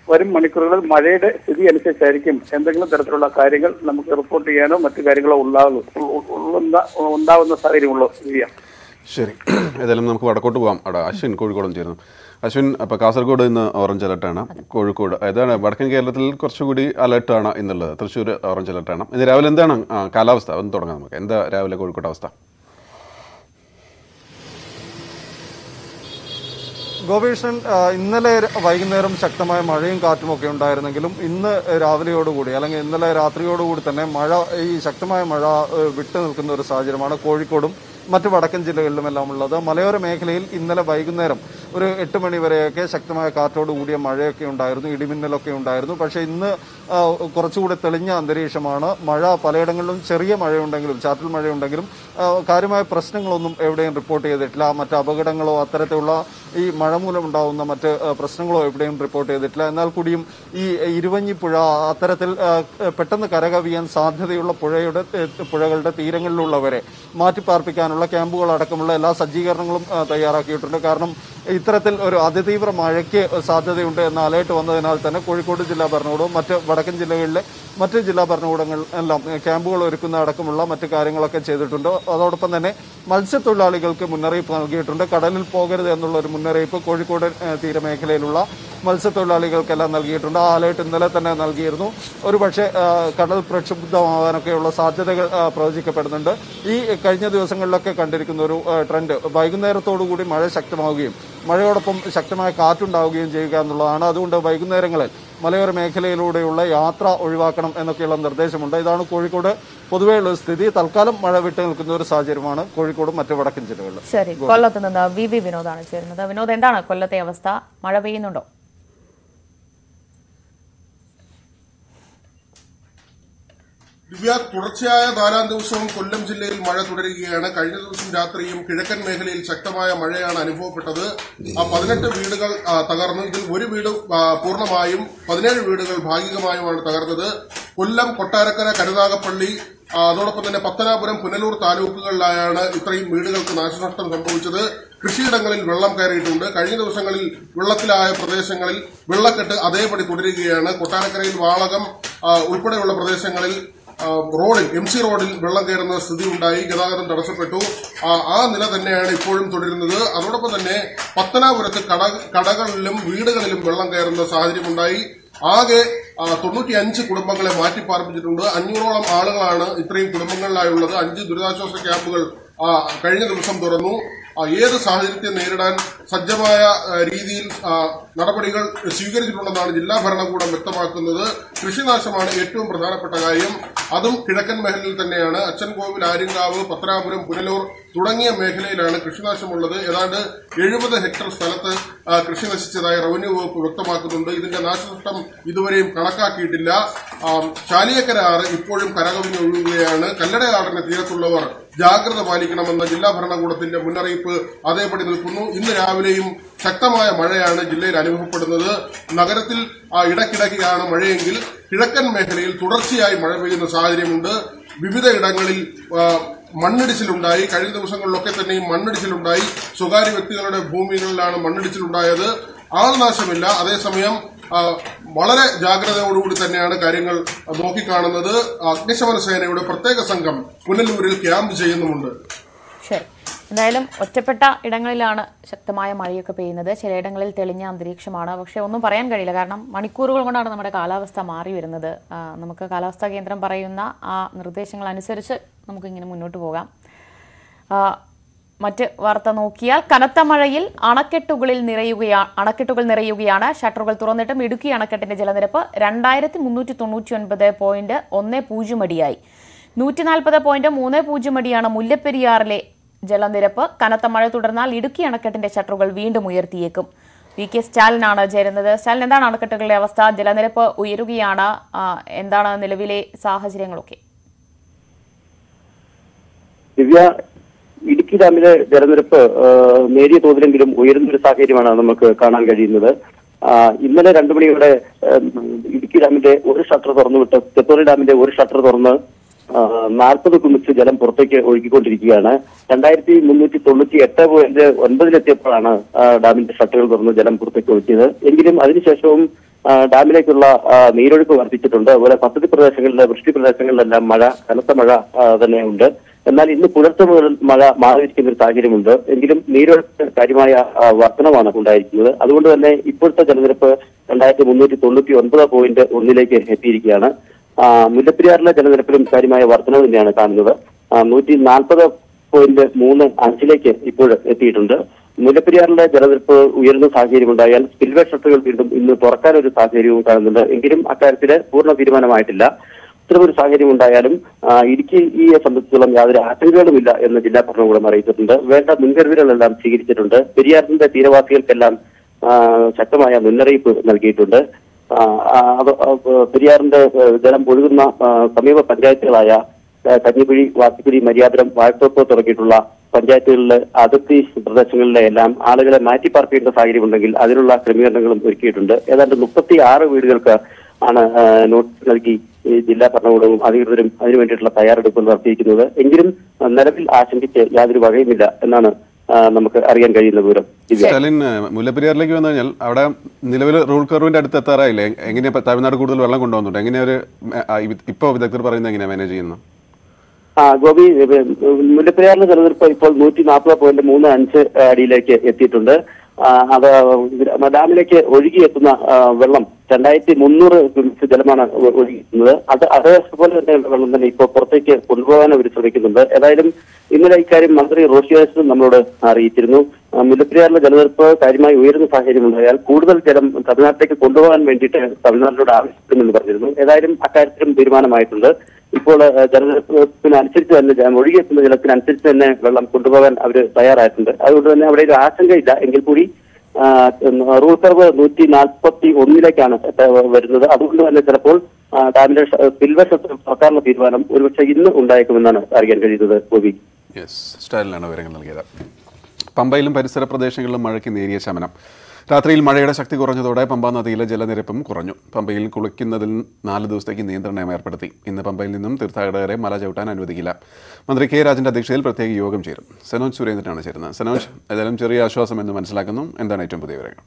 വരും മണിക്കൂറുകളിൽ മഴയുടെ സ്ഥിതി അനുസരിച്ചായിരിക്കും എന്തെങ്കിലും തരത്തിലുള്ള കാര്യങ്ങൾ നമുക്ക് റിപ്പോർട്ട് ചെയ്യാനോ മറ്റു കാര്യങ്ങളോ ഉണ്ടാകുന്നു ഉ- ഉള്ള- ഉണ്ടാവുന്ന സാഹചര്യമുള്ളൂ ദിവ്യ ശരി ഏതായാലും നമുക്ക് വടക്കോട്ട് പോകാം അവിടെ അശ്വിൻ കോഴിക്കോടും ചേരുന്നു അശ്വിൻ അപ്പോൾ കാസർഗോഡ് ഇന്ന് ഓറഞ്ച് അലർട്ടാണ് കോഴിക്കോട് ഏതാണ് വടക്കൻ കേരളത്തിൽ കുറച്ചുകൂടി അലർട്ടാണ് ഇന്നുള്ളത് തൃശ്ശൂർ ഓറഞ്ച് അലർട്ടാണ് ഇന്ന് രാവിലെ എന്താണ് ആ, കാലാവസ്ഥ ഒന്ന് തുടങ്ങാം നമുക്ക് എന്താ രാവിലെ കോഴിക്കോട് അവസ്ഥ ഗോപീഷൻ ആ, ഇന്നലെ ര- വൈകുന്നേരം ശക്തമായ മഴയും കാറ്റും ഒക്കെ ഉണ്ടായിരുന്നെങ്കിലും ഇന്ന് രാവിലെയോടുകൂടി അല്ലെങ്കിൽ ഇന്നലെ രാത്രിയോടുകൂടി തന്നെ മഴ ഈ ശക്തമായ മഴ ഏ, വിട്ടു നിൽക്കുന്ന ഒരു സാഹചര്യമാണ് കോഴിക്കോടും മറ്റു വടക്കൻ ജില്ലകളിലുമെല്ലാം ഉള്ളത് മലയോര മേഖലയിൽ ഇന്നലെ വൈകുന്നേരം ഒരു എട്ട് മണി വരെയൊക്കെ ശക്തമായ കാറ്റോട് കൂടിയ മഴയൊക്കെ ഉണ്ടായിരുന്നു ഇടിമിന്നലൊക്കെ ഉണ്ടായിരുന്നു പക്ഷേ ഇന്ന് ആ, കുറച്ചുകൂടി തെളിഞ്ഞ അന്തരീക്ഷമാണ് മഴ പലയിടങ്ങളിലും ചെറിയ മഴയുണ്ടെങ്കിലും ചാറ്റൽ മഴയുണ്ടെങ്കിലും ആ, കാര്യമായ പ്രശ്നങ്ങളൊന്നും എവിടെയും റിപ്പോർട്ട് ചെയ്തിട്ടില്ല മറ്റ് അപകടങ്ങളോ അത്തരത്തിലുള്ള ഈ മഴ മൂലം ഉണ്ടാകുന്ന മറ്റ് ആ, പ്രശ്നങ്ങളോ എവിടെയും റിപ്പോർട്ട് ചെയ്തിട്ടില്ല എന്നാൽ കൂടിയും ഈ ഇരുവഞ്ഞിപ്പുഴ അത്തരത്തിൽ ആ, പെട്ടെന്ന് കരകവിയാൻ സാധ്യതയുള്ള പുഴയുടെ ഏ, പുഴകളുടെ തീരങ്ങളിലുള്ളവരെ മാറ്റിപ്പാർപ്പിക്കാനുള്ള ക്യാമ്പുകൾ അടക്കമുള്ള എല്ലാ സജ്ജീകരണങ്ങളും ആ, തയ്യാറാക്കിയിട്ടുണ്ട് കാരണം ഇത്തരത്തിൽ ഒരു അതിതീവ്ര മഴയ്ക്ക് സാധ്യതയുണ്ട് എന്ന അലേർട്ട് വന്നതിനാൽ തന്നെ കോഴിക്കോട് ജില്ലാ ഭരണകൂടവും മറ്റ് വടക്കൻ ജില്ലകളിലെ മറ്റ് ജില്ലാ ഭരണകൂടങ്ങൾ എല്ലാം ക്യാമ്പുകൾ ഒരുക്കുന്ന അടക്കമുള്ള മറ്റ് കാര്യങ്ങളൊക്കെ ചെയ്തിട്ടുണ്ട് അതോടൊപ്പം തന്നെ മത്സ്യത്തൊഴിലാളികൾക്ക് മുന്നറിയിപ്പ് നൽകിയിട്ടുണ്ട് കടലിൽ പോകരുത് എന്നുള്ള ഒരു മുന്നറിയിപ്പ് കോഴിക്കോട് ഏഹ്, തീരമേഖലയിലുള്ള മത്സ്യത്തൊഴിലാളികൾക്കെല്ലാം നൽകിയിട്ടുണ്ട് ആ അലേർട്ട് ഇന്നലെ തന്നെ നൽകിയിരുന്നു ഒരുപക്ഷെ ഏഹ്, കടൽ പ്രക്ഷുബ്ധമാവാനൊക്കെയുള്ള സാധ്യതകൾ ഏഹ്, പ്രവചിക്കപ്പെടുന്നുണ്ട് ഈ കഴിഞ്ഞ ദിവസങ്ങളിലൊക്കെ കണ്ടിരിക്കുന്ന ഒരു ഏഹ്, ട്രെൻഡ് വൈകുന്നേരത്തോടുകൂടി മഴ ശക്തമാവുകയും മഴയോടൊപ്പം ശക്തമായ കാറ്റുണ്ടാവുകയും ചെയ്യുക എന്നുള്ളതാണ് അതുകൊണ്ട് വൈകുന്നേരങ്ങളിൽ മലയോര മേഖലയിലൂടെയുള്ള യാത്ര ഒഴിവാക്കണം എന്നൊക്കെയുള്ള നിർദ്ദേശമുണ്ട് ഇതാണ് കോഴിക്കോട് പൊതുവെയുള്ള ഒരു സ്ഥിതി തൽക്കാലം മഴ വിട്ടു നിൽക്കുന്ന ഒരു സാഹചര്യമാണ് കോഴിക്കോടും മറ്റ് വടക്കൻ ജില്ലകളിൽ ശരി കൊല്ലത്ത് നിന്ന് വി വി വിനോദാണ് ചേരുന്നത് വിനോദ് എന്താണ് കൊല്ലത്തെ അവസ്ഥ മഴ പെയ്യുന്നുണ്ടോ ദിവ്യ തുടർച്ചയായ നാലാം ദിവസവും കൊല്ലം ജില്ലയിൽ മഴ തുടരുകയാണ് കഴിഞ്ഞ ദിവസം രാത്രിയും കിഴക്കൻ മേഖലയിൽ ശക്തമായ മഴയാണ് അനുഭവപ്പെട്ടത് ആ പതിനെട്ട് വീടുകൾ ആ, തകർന്നു ഇതിൽ ഒരു വീട് ആ, പൂർണ്ണമായും പതിനേഴ് വീടുകൾ ഭാഗികമായുമാണ് തകർന്നത് കൊല്ലം കൊട്ടാരക്കര കരുനാഗപ്പള്ളി ആ, അതോടൊപ്പം തന്നെ പത്തനാപുരം പുനലൂർ താലൂക്കുകളിലായാണ് ഇത്രയും വീടുകൾക്ക് നാശനഷ്ടം സംഭവിച്ചത് കൃഷിയിടങ്ങളിൽ വെള്ളം കയറിയിട്ടുണ്ട് കഴിഞ്ഞ ദിവസങ്ങളിൽ വെള്ളത്തിലായ പ്രദേശങ്ങളിൽ വെള്ളക്കെട്ട് അതേപടി തുടരുകയാണ് കൊട്ടാരക്കരയിൽ വാളകം ആ, ഉൾപ്പെടെയുള്ള പ്രദേശങ്ങളിൽ ആ, റോഡിൽ എം സി റോഡിൽ വെള്ളം കയറുന്ന സ്ഥിതി ഉണ്ടായി ഗതാഗതം തടസ്സപ്പെട്ടു ആ, ആ നില തന്നെയാണ് ഇപ്പോഴും തുടരുന്നത് അതോടൊപ്പം തന്നെ പത്തനാപുരത്ത് കട കടകളിലും വീടുകളിലും വെള്ളം കയറുന്ന സാഹചര്യമുണ്ടായി ആകെ തൊണ്ണൂറ്റി അഞ്ച് കുടുംബങ്ങളെ മാറ്റിപ്പാർപ്പിച്ചിട്ടുണ്ട് അഞ്ഞൂറോളം ആളുകളാണ് ഇത്രയും കുടുംബങ്ങളിലായുള്ളത് അഞ്ച് ദുരിതാശ്വാസ ക്യാമ്പുകൾ ആ, കഴിഞ്ഞ ദിവസം തുറന്നു ആ, ഏത് സാഹചര്യത്തെ നേരിടാൻ സജ്ജമായ ആ, രീതിയിൽ ആ, നടപടികൾ സ്വീകരിച്ചിട്ടുണ്ടെന്നാണ് ജില്ലാ ഭരണകൂടം വ്യക്തമാക്കുന്നത് കൃഷിനാശമാണ് ഏറ്റവും പ്രധാനപ്പെട്ട കാര്യം അതും കിഴക്കൻ മേഖലയിൽ തന്നെയാണ് അച്ചൻകോവിൽ ആര്യങ്കാവ് പത്തനാപുരം പുനലൂർ തുടങ്ങിയ മേഖലയിലാണ് കൃഷിനാശമുള്ളത് ഏതാണ്ട് എഴുപത് ഹെക്ടർ സ്ഥലത്ത് ആ, കൃഷി നശിച്ചതായി റവന്യൂ വകുപ്പ് വ്യക്തമാക്കുന്നുണ്ട് ഇതിന്റെ നാശനഷ്ടം ഇതുവരെയും കണക്കാക്കിയിട്ടില്ല ആ, ചാലിയക്കര ആറ് ഇപ്പോഴും കരകവിഞ്ഞ് ഒഴുകുകയാണ് കല്ലടയാറിന് തീരത്തുള്ളവർ ജാഗ്രത പാലിക്കണമെന്ന ജില്ലാ ഭരണകൂടത്തിന്റെ മുന്നറിയിപ്പ് അതേപടി നിൽക്കുന്നു ഇന്ന് രാവിലെയും ശക്തമായ മഴയാണ് ജില്ലയിൽ അനുഭവപ്പെടുന്നത് നഗരത്തിൽ ആ, ഇടയ്ക്കിടയ്ക്കാണ് മഴയെങ്കിൽ കിഴക്കൻ മേഖലയിൽ തുടർച്ചയായി മഴ പെയ്യുന്ന സാഹചര്യമുണ്ട് വിവിധ ഇടങ്ങളിൽ ആ, മണ്ണിടിച്ചിലുണ്ടായി കഴിഞ്ഞ ദിവസങ്ങളിലൊക്കെ തന്നെയും മണ്ണിടിച്ചിലുണ്ടായി സ്വകാര്യ വ്യക്തികളുടെ ഭൂമികളിലാണ് മണ്ണിടിച്ചിലുണ്ടായത് ആൾനാശമില്ല അതേസമയം ആ, വളരെ ജാഗ്രതയോടുകൂടി തന്നെയാണ് കാര്യങ്ങൾ നോക്കിക്കാണുന്നത് അഗ്നിശമന സേനയുടെ പ്രത്യേക സംഘം പുനലൂരിൽ ക്യാമ്പ് ചെയ്യുന്നുമുണ്ട് ശരി എന്തായാലും ഒറ്റപ്പെട്ട ഇടങ്ങളിലാണ് ശക്തമായ മഴയൊക്കെ പെയ്യുന്നത് ചിലയിടങ്ങളിൽ തെളിഞ്ഞ അന്തരീക്ഷമാണ് പക്ഷേ ഒന്നും പറയാൻ കഴിയില്ല കാരണം മണിക്കൂറുകൾ കൊണ്ടാണ് നമ്മുടെ കാലാവസ്ഥ മാറി വരുന്നത് ആ, നമുക്ക് കാലാവസ്ഥാ കേന്ദ്രം പറയുന്ന ആ നിർദ്ദേശങ്ങൾ അനുസരിച്ച് നമുക്കിങ്ങനെ മുന്നോട്ട് പോകാം ആ, മറ്റ് വാർത്ത നോക്കിയാൽ കനത്ത മഴയിൽ അണക്കെട്ടുകളിൽ നിറയുകയാ അണക്കെട്ടുകൾ നിറയുകയാണ് ഷട്ടറുകൾ തുറന്നിട്ടും ഇടുക്കി അണക്കെട്ടിന്റെ ജലനിരപ്പ് രണ്ടായിരത്തി മുന്നൂറ്റി തൊണ്ണൂറ്റി ഒൻപത് പോയിന്റ് ഒന്ന് പൂജ്യം അടിയായി നൂറ്റി നാൽപ്പത് പോയിന്റ് മൂന്ന് പൂജ്യം അടിയാണ് മുല്ലപ്പെരിയാറിലെ ജലനിരപ്പ് കനത്ത മഴ തുടർന്നാൽ ഇടുക്കി അണക്കെട്ടിന്റെ ഷട്ടറുകൾ വീണ്ടും ഉയർത്തിയേക്കും വി കെ സ്റ്റാലിനാണ് ചേരുന്നത് സ്റ്റാലിൻ എന്താണ് അണക്കെട്ടുകളുടെ അവസ്ഥ ജലനിരപ്പ് ഉയരുകയാണ് ആ, എന്താണ് നിലവിലെ സാഹചര്യങ്ങളൊക്കെ ദിവ്യ ഇടുക്കി ഡാമിലെ ജലനിരപ്പ് ആ, നേരിയ തോതിലെങ്കിലും ഉയരുന്നൊരു സാഹചര്യമാണ് നമുക്ക് കാണാൻ കഴിയുന്നത് ആ, ഇന്നലെ രണ്ടു മണിയോടെ ആ, ഇടുക്കി ഡാമിന്റെ ഒരു ഷട്ടർ തുറന്നുവിട്ട് തെത്തോറി ഡാമിന്റെ ഒരു ഷട്ടർ തുറന്ന് നാൽപ്പത് കുമിച്ച് ജലം പുറത്തേക്ക് ഒഴുകിക്കൊണ്ടിരിക്കുകയാണ് രണ്ടായിരത്തി മുന്നൂറ്റി തൊണ്ണൂറ്റി എട്ട് പോയിന്റ് ഒൻപതിലെത്തിയപ്പോഴാണ് ആ, ഡാമിന്റെ ഷട്ടറുകൾ തുറന്ന് ജലം പുറത്തേക്ക് ഒഴുക്കിയത് എങ്കിലും അതിനുശേഷവും ആ, ഡാമിലേക്കുള്ള ആ, നീരൊഴുക്ക് വർദ്ധിച്ചിട്ടുണ്ട് അതുപോലെ പദ്ധതി പ്രദേശങ്ങളിലെ വൃഷ്ടി പ്രദേശങ്ങളിലെല്ലാം മഴ കനത്ത മഴ ആ, തന്നെ ഉണ്ട് എന്നാൽ ഇന്ന് പുലർച്ചെ മുതൽ മഴ മാറിയിരിക്കുന്ന ഒരു സാഹചര്യമുണ്ട് എങ്കിലും നീരൊഴുക്ക് കാര്യമായ ആ, വർധനമാണ് ഉണ്ടായിരിക്കുന്നത് അതുകൊണ്ട് തന്നെ ഇപ്പോഴത്തെ ജലനിരപ്പ് രണ്ടായിരത്തി മുന്നൂറ്റി തൊണ്ണൂറ്റി ഒൻപത് പോയിന്റ് ഒന്നിലേക്ക് എത്തിയിരിക്കുകയാണ് ആ, മുല്ലപ്പെരിയാറിലെ ജലനിരപ്പിലും കാര്യമായ വർധന തന്നെയാണ് കാണുന്നത് നൂറ്റി നാൽപ്പത് പോയിന്റ് മൂന്ന് അഞ്ചിലേക്ക് ഇപ്പോൾ എത്തിയിട്ടുണ്ട് മുല്ലപ്പെരിയാറിലെ ജലനിരപ്പ് ഉയരുന്ന സാഹചര്യമുണ്ടായാൽ സ്പിൽവേ ഷട്ടറുകൾ വീണ്ടും ഇന്ന് തുറക്കാനൊരു സാഹചര്യവും കാണുന്നുണ്ട് എങ്കിലും അക്കാര്യത്തിൽ പൂർണ്ണ തീരുമാനമായിട്ടില്ല ഇത്തരമൊരു സാഹചര്യം ഉണ്ടായാലും ആ, ഇടുക്കിയെ സംബന്ധിച്ചിടത്തോളം യാതൊരു ആശങ്കകളുമില്ല എന്ന് ജില്ലാ ഭരണകൂടം അറിയിച്ചിട്ടുണ്ട് വേണ്ട മുൻകരുതലുകളെല്ലാം സ്വീകരിച്ചിട്ടുണ്ട് പെരിയാറിന്റെ തീരവാസികൾക്കെല്ലാം ആ, ശക്തമായ മുന്നറിയിപ്പ് നൽകിയിട്ടുണ്ട് ആ, ആ, അത് ആ, പെരിയാറിന്റെ ആ, ജലം ഒഴുകുന്ന ആ, സമീപ പഞ്ചായത്തുകളായ ആ, കഞ്ഞിക്കുഴി വാത്തിക്കുഴി മര്യാദരം വാഴത്തോപ്പ് തുടങ്ങിയിട്ടുള്ള പഞ്ചായത്തുകളിലെ അതിർത്തി പ്രദേശങ്ങളിലെ എല്ലാം ആളുകളെ മാറ്റി പാർപ്പിക്കേണ്ട സാഹചര്യം ഉണ്ടെങ്കിൽ അതിനുള്ള ക്രമീകരണങ്ങളും ഒരുക്കിയിട്ടുണ്ട് ഏതാണ്ട് മുപ്പത്തി ആറ് വീടുകൾക്ക് ആണ് ആ, നോട്ടീസ് നൽകി ഈ ജില്ലാ ഭരണകൂടവും അധികൃതരും അതിനു വേണ്ടിയിട്ടുള്ള തയ്യാറെടുപ്പ് നടത്തിയിരിക്കുന്നത് എങ്കിലും ആ, നിലവിൽ ആശങ്കയ്ക്ക് യാതൊരു വകയുമില്ല എന്നാണ് ആ, നമുക്ക് അറിയാൻ കഴിയുന്ന വിവരം ദിവ്യ സ്റ്റാലിൻ ഏഹ്, മുല്ലപ്പെരിയാറിലേക്ക് വന്നു കഴിഞ്ഞാൽ അവിടെ നിലവിൽ റൂൾ കർവിന്റെ അടുത്ത് എത്താറായില്ലേ എങ്ങനെയാ ഇപ്പൊ തമിഴ്നാട് കൂടുതൽ വെള്ളം കൊണ്ടുവന്നുണ്ട് എങ്ങനെയാ ഒരു ഇപ്പോൾ വിദഗ്ധർ പറയുന്നത് എങ്ങനെയാ മാനേജ് ചെയ്യുന്നത് ആ ഗോപി ഇത് മുല്ലപ്പെരിയാറിന്റെ ജലനിരപ്പ് ഇപ്പോൾ നൂറ്റി നാൽപ്പത് പോയിന്റ് മൂന്ന് അഞ്ച് അടിയിലേക്ക് എത്തിയിട്ടുണ്ട് ആ, അത് ഡാമിലേക്ക് ഒഴുകിയെത്തുന്ന ആ, വെള്ളം രണ്ടായിരത്തി മുന്നൂറ് ക്യൂബിക്സ് ജലമാണ് ഒ- ഒഴുകിയെത്തുന്നത് അത് അതേപോലെ തന്നെ വെള്ളം തന്നെ ഇപ്പോൾ പുറത്തേക്ക് കൊണ്ടുപോകാൻ അവർ ശ്രമിക്കുന്നുണ്ട് ഏതായാലും ഇന്നലെ ഇക്കാര്യം മന്ത്രി റോഷി അഗസ്റ്റിൻ നമ്മളോട് അറിയിച്ചിരുന്നു ആ, മുല്ലപ്പെരിയാറിലെ ജലനിരപ്പ് കാര്യമായി ഉയരുന്ന സാഹചര്യം ഉണ്ടായാൽ കൂടുതൽ ജലം തമിഴ്നാട്ടിലേക്ക് കൊണ്ടുപോകാൻ വേണ്ടിയിട്ട് തമിഴ്നാട്ടിനോട് ആവശ്യപ്പെടുമെന്ന് പറഞ്ഞിരുന്നു ഏതായാലും അക്കാര്യത്തിലും തീരുമാനമായിട്ടുണ്ട് ഇപ്പോൾ ആ, ജലനിരപ്പിനനുസരിച്ച് തന്നെ ജ- ഒഴുകിയെത്തുന്ന ജലത്തിനനുസരിച്ച് തന്നെ വെള്ളം കൊണ്ടുപോകാൻ അവർ തയ്യാറായിട്ടുണ്ട് അതുകൊണ്ട് തന്നെ അവിടെ ഒരു ആശങ്കയില്ല എങ്കിൽ കൂടി ആ, റൂൾ കർവ് നൂറ്റി നാൽപ്പത്തി ഒന്നിലേക്കാണ് എത്ത- വരുന്നത് അതുകൊണ്ട് തന്നെ ചിലപ്പോൾ ആ, ഡാമിന്റെ സ്പിൽവേ ഷട്ടർ തുറക്കാനുള്ള തീരുമാനം ഒരുപക്ഷെ ഇന്ന് ഉണ്ടായേക്കുമെന്നാണ് അറിയാൻ കഴിയുന്നത് ഗോപി യെസ് സ്റ്റാലിനാണ് വിവരങ്ങൾ നൽകിയത് പമ്പയിലും പരിസര പ്രദേശങ്ങളിലും മഴയ്ക്ക് നേരിയ ശമനം രാത്രിയിൽ മഴയുടെ ശക്തി കുറഞ്ഞതോടെ പമ്പ നദിയിലെ ജലനിരപ്പും കുറഞ്ഞു പമ്പയിൽ കുളിക്കുന്നതിൽ നാല് ദിവസത്തേക്ക് നിയന്ത്രണം ഏർപ്പെടുത്തി ഇന്ന് പമ്പയിൽ നിന്നും തീർത്ഥാടകരെ മല ചവിട്ടാൻ അനുവദിക്കില്ല മന്ത്രി കെ രാജന്റെ അധ്യക്ഷതയിൽ പ്രത്യേക യോഗം ചേരും സനോജ് സുരേന്ദ്രനാണ് ചേരുന്നത് സനോജ് ഏതായാലും ചെറിയ ആശ്വാസം എന്ന് മനസ്സിലാക്കുന്നു എന്താണ് ഏറ്റവും പുതിയ വിവരങ്ങൾ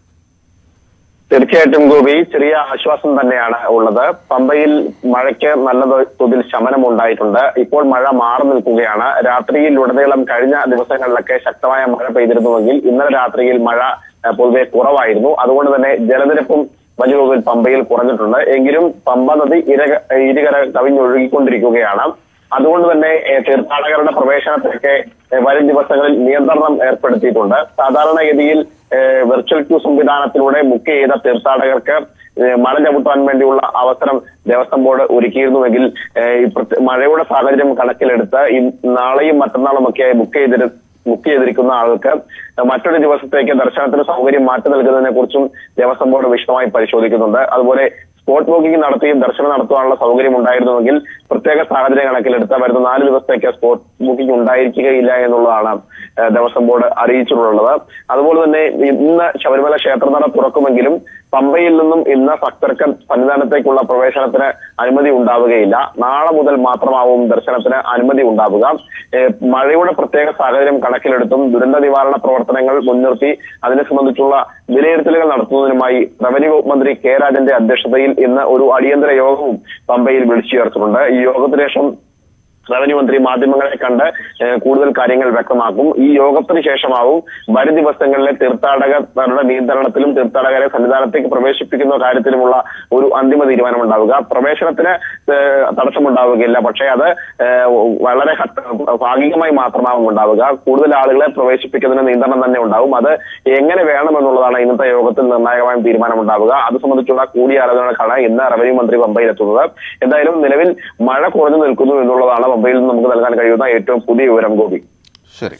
തീർച്ചയായിട്ടും ഗോപി ചെറിയ ആശ്വാസം തന്നെയാണ് ഉള്ളത് പമ്പയിൽ മഴയ്ക്ക് നല്ല തോ- തോതിൽ ശമനം ഉണ്ടായിട്ടുണ്ട് ഇപ്പോൾ മഴ മാറി നിൽക്കുകയാണ് രാത്രിയിൽ ഉടനീളം കഴിഞ്ഞ ദിവസങ്ങളിലൊക്കെ ശക്തമായ മഴ പെയ്തിരുന്നുവെങ്കിൽ ഇന്നലെ രാത്രിയിൽ മഴ ഏഹ്, പൊതുവെ കുറവായിരുന്നു അതുകൊണ്ട് തന്നെ ജലനിരപ്പും വലിയ തോതിൽ പമ്പയിൽ കുറഞ്ഞിട്ടുണ്ട് എങ്കിലും പമ്പ നദി ഇര ഇരുകര കവിഞ്ഞൊഴുകിക്കൊണ്ടിരിക്കുകയാണ് അതുകൊണ്ട് തന്നെ ഏഹ്, തീർത്ഥാടകരുടെ പ്രവേശനത്തിനൊക്കെ ഏഹ്, വരും ദിവസങ്ങളിൽ നിയന്ത്രണം ഏർപ്പെടുത്തിയിട്ടുണ്ട് സാധാരണഗതിയിൽ ഏഹ്, വെർച്വൽ ക്യൂ സംവിധാനത്തിലൂടെ ബുക്ക് ചെയ്ത തീർത്ഥാടകർക്ക് ഏഹ്, മല ചവിട്ടാൻ വേണ്ടിയുള്ള അവസരം ദേവസ്വം ബോർഡ് ഒരുക്കിയിരുന്നുവെങ്കിൽ ഏഹ്, ഈ പ്രത്യ- മഴയുടെ സാഹചര്യം കണക്കിലെടുത്ത് ഈ നാളെയും മറ്റന്നാളും ഒക്കെ ബുക്ക് ചെയ്തിരു ബുക്ക് ചെയ്തിരിക്കുന്ന ആൾക്ക് മറ്റൊരു ദിവസത്തേക്ക് ദർശനത്തിന് സൗകര്യം മാറ്റി നൽകുന്നതിനെ കുറിച്ചും ദേവസ്വം ബോർഡ് വിശദമായി പരിശോധിക്കുന്നുണ്ട് അതുപോലെ സ്പോട്ട് ബുക്കിംഗ് നടത്തിയും ദർശനം നടത്തുവാനുള്ള സൗകര്യം ഉണ്ടായിരുന്നുവെങ്കിൽ പ്രത്യേക സാഹചര്യം കണക്കിലെടുത്ത് വരുന്ന നാല് ദിവസത്തേക്ക് സ്പോട്ട് ബുക്കിംഗ് ഉണ്ടായിരിക്കുകയില്ല എന്നുള്ളതാണ് ഏഹ്, ദേവസ്വം ബോർഡ് അറിയിച്ചിട്ടുള്ളത് അതുപോലെ തന്നെ ഇന്ന് ശബരിമല ക്ഷേത്രനട തുറക്കുമെങ്കിലും പമ്പയിൽ നിന്നും ഇന്ന് ഭക്തർക്ക് സന്നിധാനത്തേക്കുള്ള പ്രവേശനത്തിന് അനുമതി ഉണ്ടാവുകയില്ല നാളെ മുതൽ മാത്രമാവും ദർശനത്തിന് അനുമതി ഉണ്ടാവുക ഏഹ്, മഴയുടെ പ്രത്യേക സാഹചര്യം കണക്കിലെടുത്തും ദുരന്ത നിവാരണ പ്രവർത്തനങ്ങൾ മുൻനിർത്തി അതിനെ സംബന്ധിച്ചുള്ള വിലയിരുത്തലുകൾ നടത്തുന്നതിനുമായി റവന്യൂ വകുപ്പ് മന്ത്രി കെ രാജന്റെ അധ്യക്ഷതയിൽ ഇന്ന് ഒരു അടിയന്തര യോഗവും പമ്പയിൽ വിളിച്ചു ചേർത്തിട്ടുണ്ട് ഈ യോഗത്തിന് ശേഷം റവന്യൂ മന്ത്രി മാധ്യമങ്ങളെ കണ്ട് ഏഹ്, കൂടുതൽ കാര്യങ്ങൾ വ്യക്തമാക്കും ഈ യോഗത്തിന് ശേഷമാവും വരും ദിവസങ്ങളിലെ തീർത്ഥാടകരുടെ നിയന്ത്രണത്തിലും തീർത്ഥാടകരെ സന്നിധാനത്തേക്ക് പ്രവേശിപ്പിക്കുന്ന കാര്യത്തിലുമുള്ള ഒരു അന്തിമ തീരുമാനം ഉണ്ടാവുക പ്രവേശനത്തിന് ഏഹ്, തടസ്സമുണ്ടാവുകയില്ല പക്ഷേ അത് ഏഹ്, വളരെ ഘട്ട- ഭാഗികമായി മാത്രമാവും ഉണ്ടാവുക കൂടുതൽ ആളുകളെ പ്രവേശിപ്പിക്കുന്നതിന് നിയന്ത്രണം തന്നെ ഉണ്ടാവും അത് എങ്ങനെ വേണമെന്നുള്ളതാണ് ഇന്നത്തെ യോഗത്തിൽ നിർണായകമായ തീരുമാനം ഉണ്ടാവുക അത് സംബന്ധിച്ചുള്ള കൂടിയാലോചനകൾക്കാണ് ഇന്ന് റവന്യൂ മന്ത്രി പമ്പയിലെത്തുന്നത് എന്തായാലും നിലവിൽ മഴ കുറഞ്ഞു നിൽക്കുന്നു എന്നുള്ളതാണ് പമ്പയിൽ നിന്ന് നമുക്ക് നൽകാൻ കഴിയുന്ന ഏറ്റവും പുതിയ വിവരം ഗോപി ശരി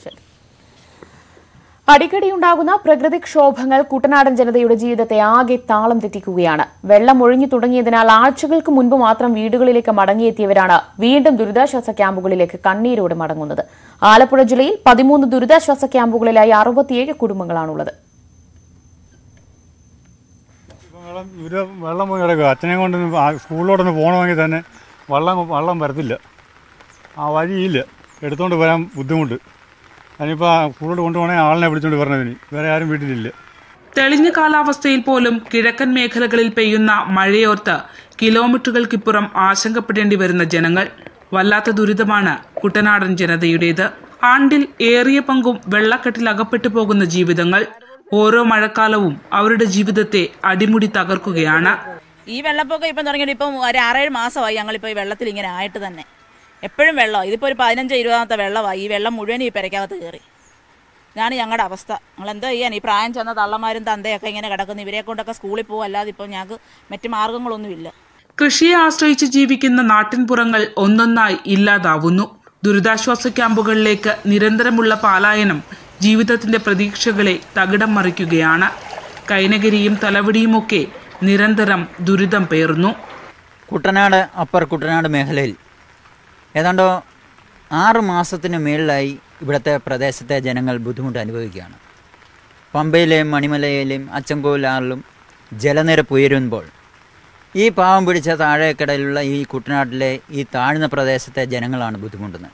അടിക്കടിയുണ്ടാകുന്ന പ്രകൃതിക്ഷോഭങ്ങൾ കുട്ടനാടൻ ജനതയുടെ ജീവിതത്തെ ആകെ താളം തെറ്റിക്കുകയാണ് വെള്ളം ഒഴിഞ്ഞു തുടങ്ങിയതിനാൽ ആഴ്ചകൾക്ക് മുൻപ് മാത്രം വീടുകളിലേക്ക് മടങ്ങിയെത്തിയവരാണ് വീണ്ടും ദുരിതാശ്വാസ ക്യാമ്പുകളിലേക്ക് കണ്ണീരോടെ മടങ്ങുന്നത് ആലപ്പുഴ ജില്ലയിൽ പതിമൂന്ന് ദുരിതാശ്വാസ ക്യാമ്പുകളിലായി അറുപത്തിയേഴ് കുടുംബങ്ങളാണുള്ളത് വെള്ളം ഇവര് വെള്ളം പോയി കിടക്കുക അച്ഛനെ കൊണ്ട് സ്കൂളിലോട്ടൊന്ന് പോകണമെങ്കിൽ തന്നെ വെള്ളം വെള്ളം വരത്തില്ല ആ വഴിയില്ല എടുത്തുകൊണ്ട് വരാൻ ബുദ്ധിമുട്ട് അതിനിപ്പോൾ സ്കൂളിലോട്ട് കൊണ്ടുപോകണമെങ്കിൽ ആളിനെ വിളിച്ചുകൊണ്ട് വരണതിന് വേറെ ആരും വീട്ടിലില്ല തെളിഞ്ഞ കാലാവസ്ഥയിൽ പോലും കിഴക്കൻ മേഖലകളിൽ പെയ്യുന്ന മഴയോർത്ത് കിലോമീറ്ററുകൾക്കിപ്പുറം ആശങ്കപ്പെടേണ്ടി വരുന്ന ജനങ്ങൾ വല്ലാത്ത ദുരിതമാണ് കുട്ടനാടൻ ജനതയുടേത് ആണ്ടിൽ ഏറിയ പങ്കും വെള്ളക്കെട്ടിൽ അകപ്പെട്ടു പോകുന്ന ജീവിതങ്ങൾ ഓരോ മഴക്കാലവും അവരുടെ ജീവിതത്തെ അടിമുടി തകർക്കുകയാണ് ഈ വെള്ളപ്പൊക്കം ഇപ്പം തുടങ്ങിയിട്ട് ഇപ്പം ഒരു ആറേഴ് മാസമായി ഞങ്ങളിപ്പോൾ ഈ വെള്ളത്തിൽ ഇങ്ങനെ ആയിട്ട് തന്നെ എപ്പോഴും വെള്ളം ഇതിപ്പോൾ ഒരു പതിനഞ്ച് ഇരുപതാമത്തെ വെള്ളമായി ഈ വെള്ളം മുഴുവൻ ഈ പെരയ്ക്കകത്ത് കയറി ഇതാണ് ഞങ്ങളുടെ അവസ്ഥ ഞങ്ങൾ എന്താ ചെയ്യാൻ ഈ പ്രായം ചെന്ന തള്ളമാരും തന്തയൊക്കെ ഇങ്ങനെ കിടക്കുന്നു ഇവരെ കൊണ്ടൊക്കെ സ്കൂളിൽ പോകും അല്ലാതെ ഇപ്പോൾ ഞങ്ങൾക്ക് മറ്റു മാർഗങ്ങളൊന്നുമില്ല കൃഷിയെ ആശ്രയിച്ച് ജീവിക്കുന്ന നാട്ടിൻപുറങ്ങൾ ഒന്നൊന്നായി ഇല്ലാതാവുന്നു ദുരിതാശ്വാസ ക്യാമ്പുകളിലേക്ക് നിരന്തരമുള്ള പാലായനം ജീവിതത്തിന്റെ പ്രതീക്ഷകളെ തകിടം മറിക്കുകയാണ് കൈനകരിയും തലവടിയുമൊക്കെ നിരന്തരം ദുരിതം പേറുന്നു കുട്ടനാട് അപ്പർ കുട്ടനാട് മേഖലയിൽ ഏതാണ്ട് ആറ് മാസത്തിന് മേളിലായി ഇവിടുത്തെ പ്രദേശത്തെ ജനങ്ങൾ ബുദ്ധിമുട്ട് അനുഭവിക്കുകയാണ് പമ്പയിലെയും മണിമലയിലെയും അച്ചൻകോലാറിലും ജലനിരപ്പ് ഉയരുമ്പോൾ ഈ പാവം പിടിച്ച താഴേക്കടയിലുള്ള ഈ കുട്ടനാട്ടിലെ ഈ താഴ്ന്ന പ്രദേശത്തെ ജനങ്ങളാണ് ബുദ്ധിമുട്ടുന്നത്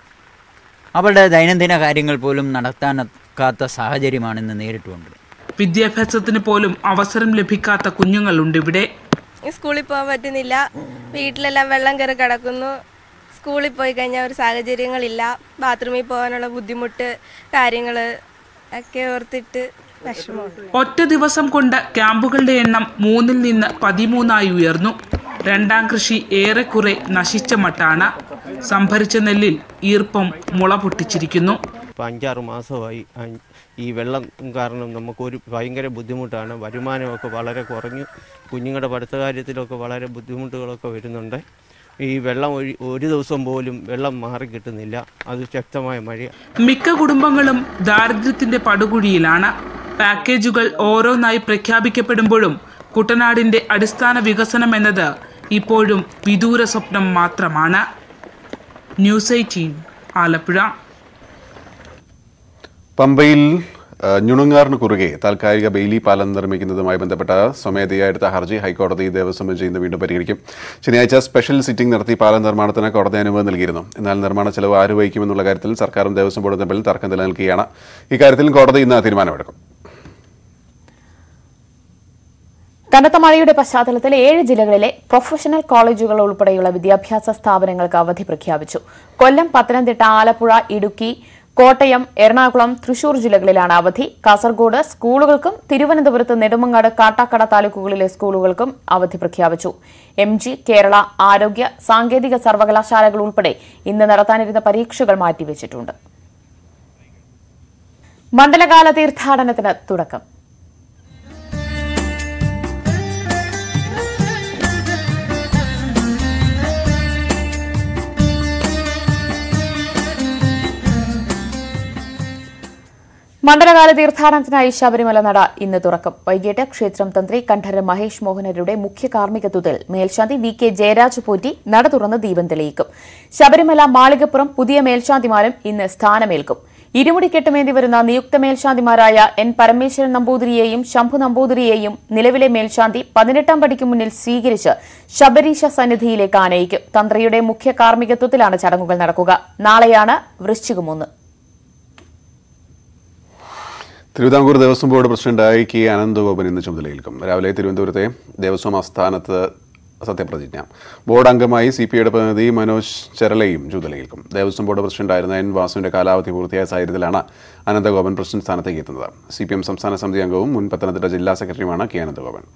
അവരുടെ ദൈനംദിന കാര്യങ്ങൾ പോലും നടത്താനൊക്കാത്ത സാഹചര്യമാണ് ഇന്ന് നേരിട്ടുകൊണ്ട് വിദ്യാഭ്യാസത്തിന് പോലും അവസരം ലഭിക്കാത്ത കുഞ്ഞുങ്ങളുണ്ട് ഇവിടെ സ്കൂളിൽ പോകാൻ പറ്റുന്നില്ല വീട്ടിലെല്ലാം വെള്ളം കയറി കിടക്കുന്നു സ്കൂളിൽ പോയി കഴിഞ്ഞാൽ ഒരു സാഹചര്യങ്ങളില്ല ബാത്റൂമിൽ പോകാനുള്ള ബുദ്ധിമുട്ട് കാര്യങ്ങൾ ഒക്കെ ഓർത്തിട്ട് വിഷമമുണ്ട് ഒറ്റ ദിവസം കൊണ്ട് ക്യാമ്പുകളുടെ എണ്ണം മൂന്നിൽ നിന്ന് പതിമൂന്നായി ഉയർന്നു രണ്ടാം കൃഷി ഏറെക്കുറെ നശിച്ച മട്ടാണ് സംഭരിച്ച നെല്ലിൽ ഈർപ്പം മുള പൊട്ടിച്ചിരിക്കുന്നു ഇപ്പോൾ അഞ്ചാറ് മാസമായി അ- ഈ വെള്ളം കാരണം നമുക്കൊരു ഭയങ്കര ബുദ്ധിമുട്ടാണ് വരുമാനമൊക്കെ വളരെ കുറഞ്ഞു കുഞ്ഞുങ്ങളുടെ പഠിത്ത കാര്യത്തിലൊക്കെ വളരെ ബുദ്ധിമുട്ടുകളൊക്കെ വരുന്നുണ്ട് ഈ വെള്ളം ഒരു ഒരു ദിവസം പോലും വെള്ളം മാറി കിട്ടുന്നില്ല അത് ശക്തമായ മഴ മിക്ക കുടുംബങ്ങളും ദാരിദ്ര്യത്തിന്റെ പടുകുഴിയിലാണ് പാക്കേജുകൾ ഓരോന്നായി പ്രഖ്യാപിക്കപ്പെടുമ്പോഴും കുട്ടനാടിന്റെ അടിസ്ഥാന വികസനം എന്നത് ഇപ്പോഴും വിദൂര സ്വപ്നം മാത്രമാണ് ന്യൂസ് എയ്റ്റീൻ ആലപ്പുഴ പമ്പയിൽ ആ, ഞുണുങ്ങാറിന് കുറുകെ താൽക്കാലിക ബെയിലി പാലം നിർമ്മിക്കുന്നതുമായി ബന്ധപ്പെട്ട സ്വമേധയാ എടുത്ത ഹർജി ഹൈക്കോടതി ദേവസ്വം ബെഞ്ച് ഇന്ന് വീണ്ടും പരിഗണിക്കും ശനിയാഴ്ച സ്പെഷ്യൽ സിറ്റിംഗ് നടത്തി പാലം നിർമ്മാണത്തിന് കോടതി അനുമതി നൽകിയിരുന്നു എന്നാൽ നിർമ്മാണ ചെലവ് ആര് വഹിക്കുമെന്നുള്ള കാര്യത്തിൽ സർക്കാരും ദേവസ്വം ബോർഡും തമ്മിൽ തർക്കം നിലനിൽക്കുകയാണ് ഇക്കാര്യത്തിൽ കോടതി ഇന്ന് തീരുമാനമെടുക്കും കനത്ത മഴയുടെ പശ്ചാത്തലത്തിൽ ഏഴ് ജില്ലകളിലെ പ്രൊഫഷണൽ കോളേജുകൾ ഉൾപ്പെടെയുള്ള വിദ്യാഭ്യാസ സ്ഥാപനങ്ങൾക്ക് അവധി പ്രഖ്യാപിച്ചു കൊല്ലം പത്തനംതിട്ട ആലപ്പുഴ ഇടുക്കി കോട്ടയം എറണാകുളം തൃശൂർ ജില്ലകളിലാണ് അവധി കാസർഗോഡ് സ്കൂളുകൾക്കും തിരുവനന്തപുരത്ത് നെടുമങ്ങാട് കാട്ടാക്കട താലൂക്കുകളിലെ സ്കൂളുകൾക്കും അവധി പ്രഖ്യാപിച്ചു എം ജി കേരള ആരോഗ്യ സാങ്കേതിക സർവകലാശാലകൾ ഉൾപ്പെടെ ഇന്ന് നടത്താനിരുന്ന പരീക്ഷകൾ മാറ്റിവെച്ചിട്ടുണ്ട് മണ്ഡലകാല തീർത്ഥാടനത്തിന് തുടക്കം മണ്ഡലകാല തീർത്ഥാടനത്തിനായി ശബരിമല നട ഇന്ന് തുറക്കും വൈകിട്ട് ക്ഷേത്രം തന്ത്രി കണ്ഠരർ മഹേഷ് മോഹനരുടെ മുഖ്യ കാർമ്മികത്വത്തിൽ മേൽശാന്തി വി കെ ജയരാജ് പോറ്റി നട തുറന്ന് ദീപം തെളിയിക്കും ശബരിമല മാളികപ്പുറം പുതിയ മേൽശാന്തിമാരും ഇന്ന് സ്ഥാനമേൽക്കും ഇരുമുടി കെട്ടുമേന്തി വരുന്ന നിയുക്ത മേൽശാന്തിമാരായ എൻ പരമേശ്വരൻ നമ്പൂതിരിയെയും ശംഭു നമ്പൂതിരിയെയും നിലവിലെ മേൽശാന്തി പതിനെട്ടാം പടിക്ക് മുന്നിൽ സ്വീകരിച്ച് ശബരീശ സന്നിധിയിലേക്ക് ആനയിക്കും തന്ത്രിയുടെ മുഖ്യ കാർമ്മികത്വത്തിലാണ് ചടങ്ങുകൾ നടക്കുക നാളെയാണ് വൃശ്ചികമൊന്ന് തിരുവിതാംകൂർ ദേവസ്വം ബോർഡ് പ്രസിഡന്റായി കെ അനന്തഗോപൻ ഇന്ന് ചുമതലയേൽക്കും രാവിലെ തിരുവനന്തപുരത്തെ ദേവസ്വം ആസ്ഥാനത്ത് സത്യപ്രതിജ്ഞ ബോർഡ് അംഗമായി സി പി ഐയുടെ പ്രതിനിധി മനോജ് ചെറലയും ചുമതലയേൽക്കും ദേവസ്വം ബോർഡ് പ്രസിഡന്റായിരുന്ന എൻ വാസുവിന്റെ കാലാവധി പൂർത്തിയായ സാഹചര്യത്തിലാണ് അനന്തഗോപൻ പ്രസിഡന്റ് സ്ഥാനത്തേക്ക് എത്തുന്നത് സി പി എം സംസ്ഥാന സമിതി അംഗവും മുൻ പത്തനംതിട്ട ജില്ലാ സെക്രട്ടറിയുമാണ് കെ അനന്തഗോപൻ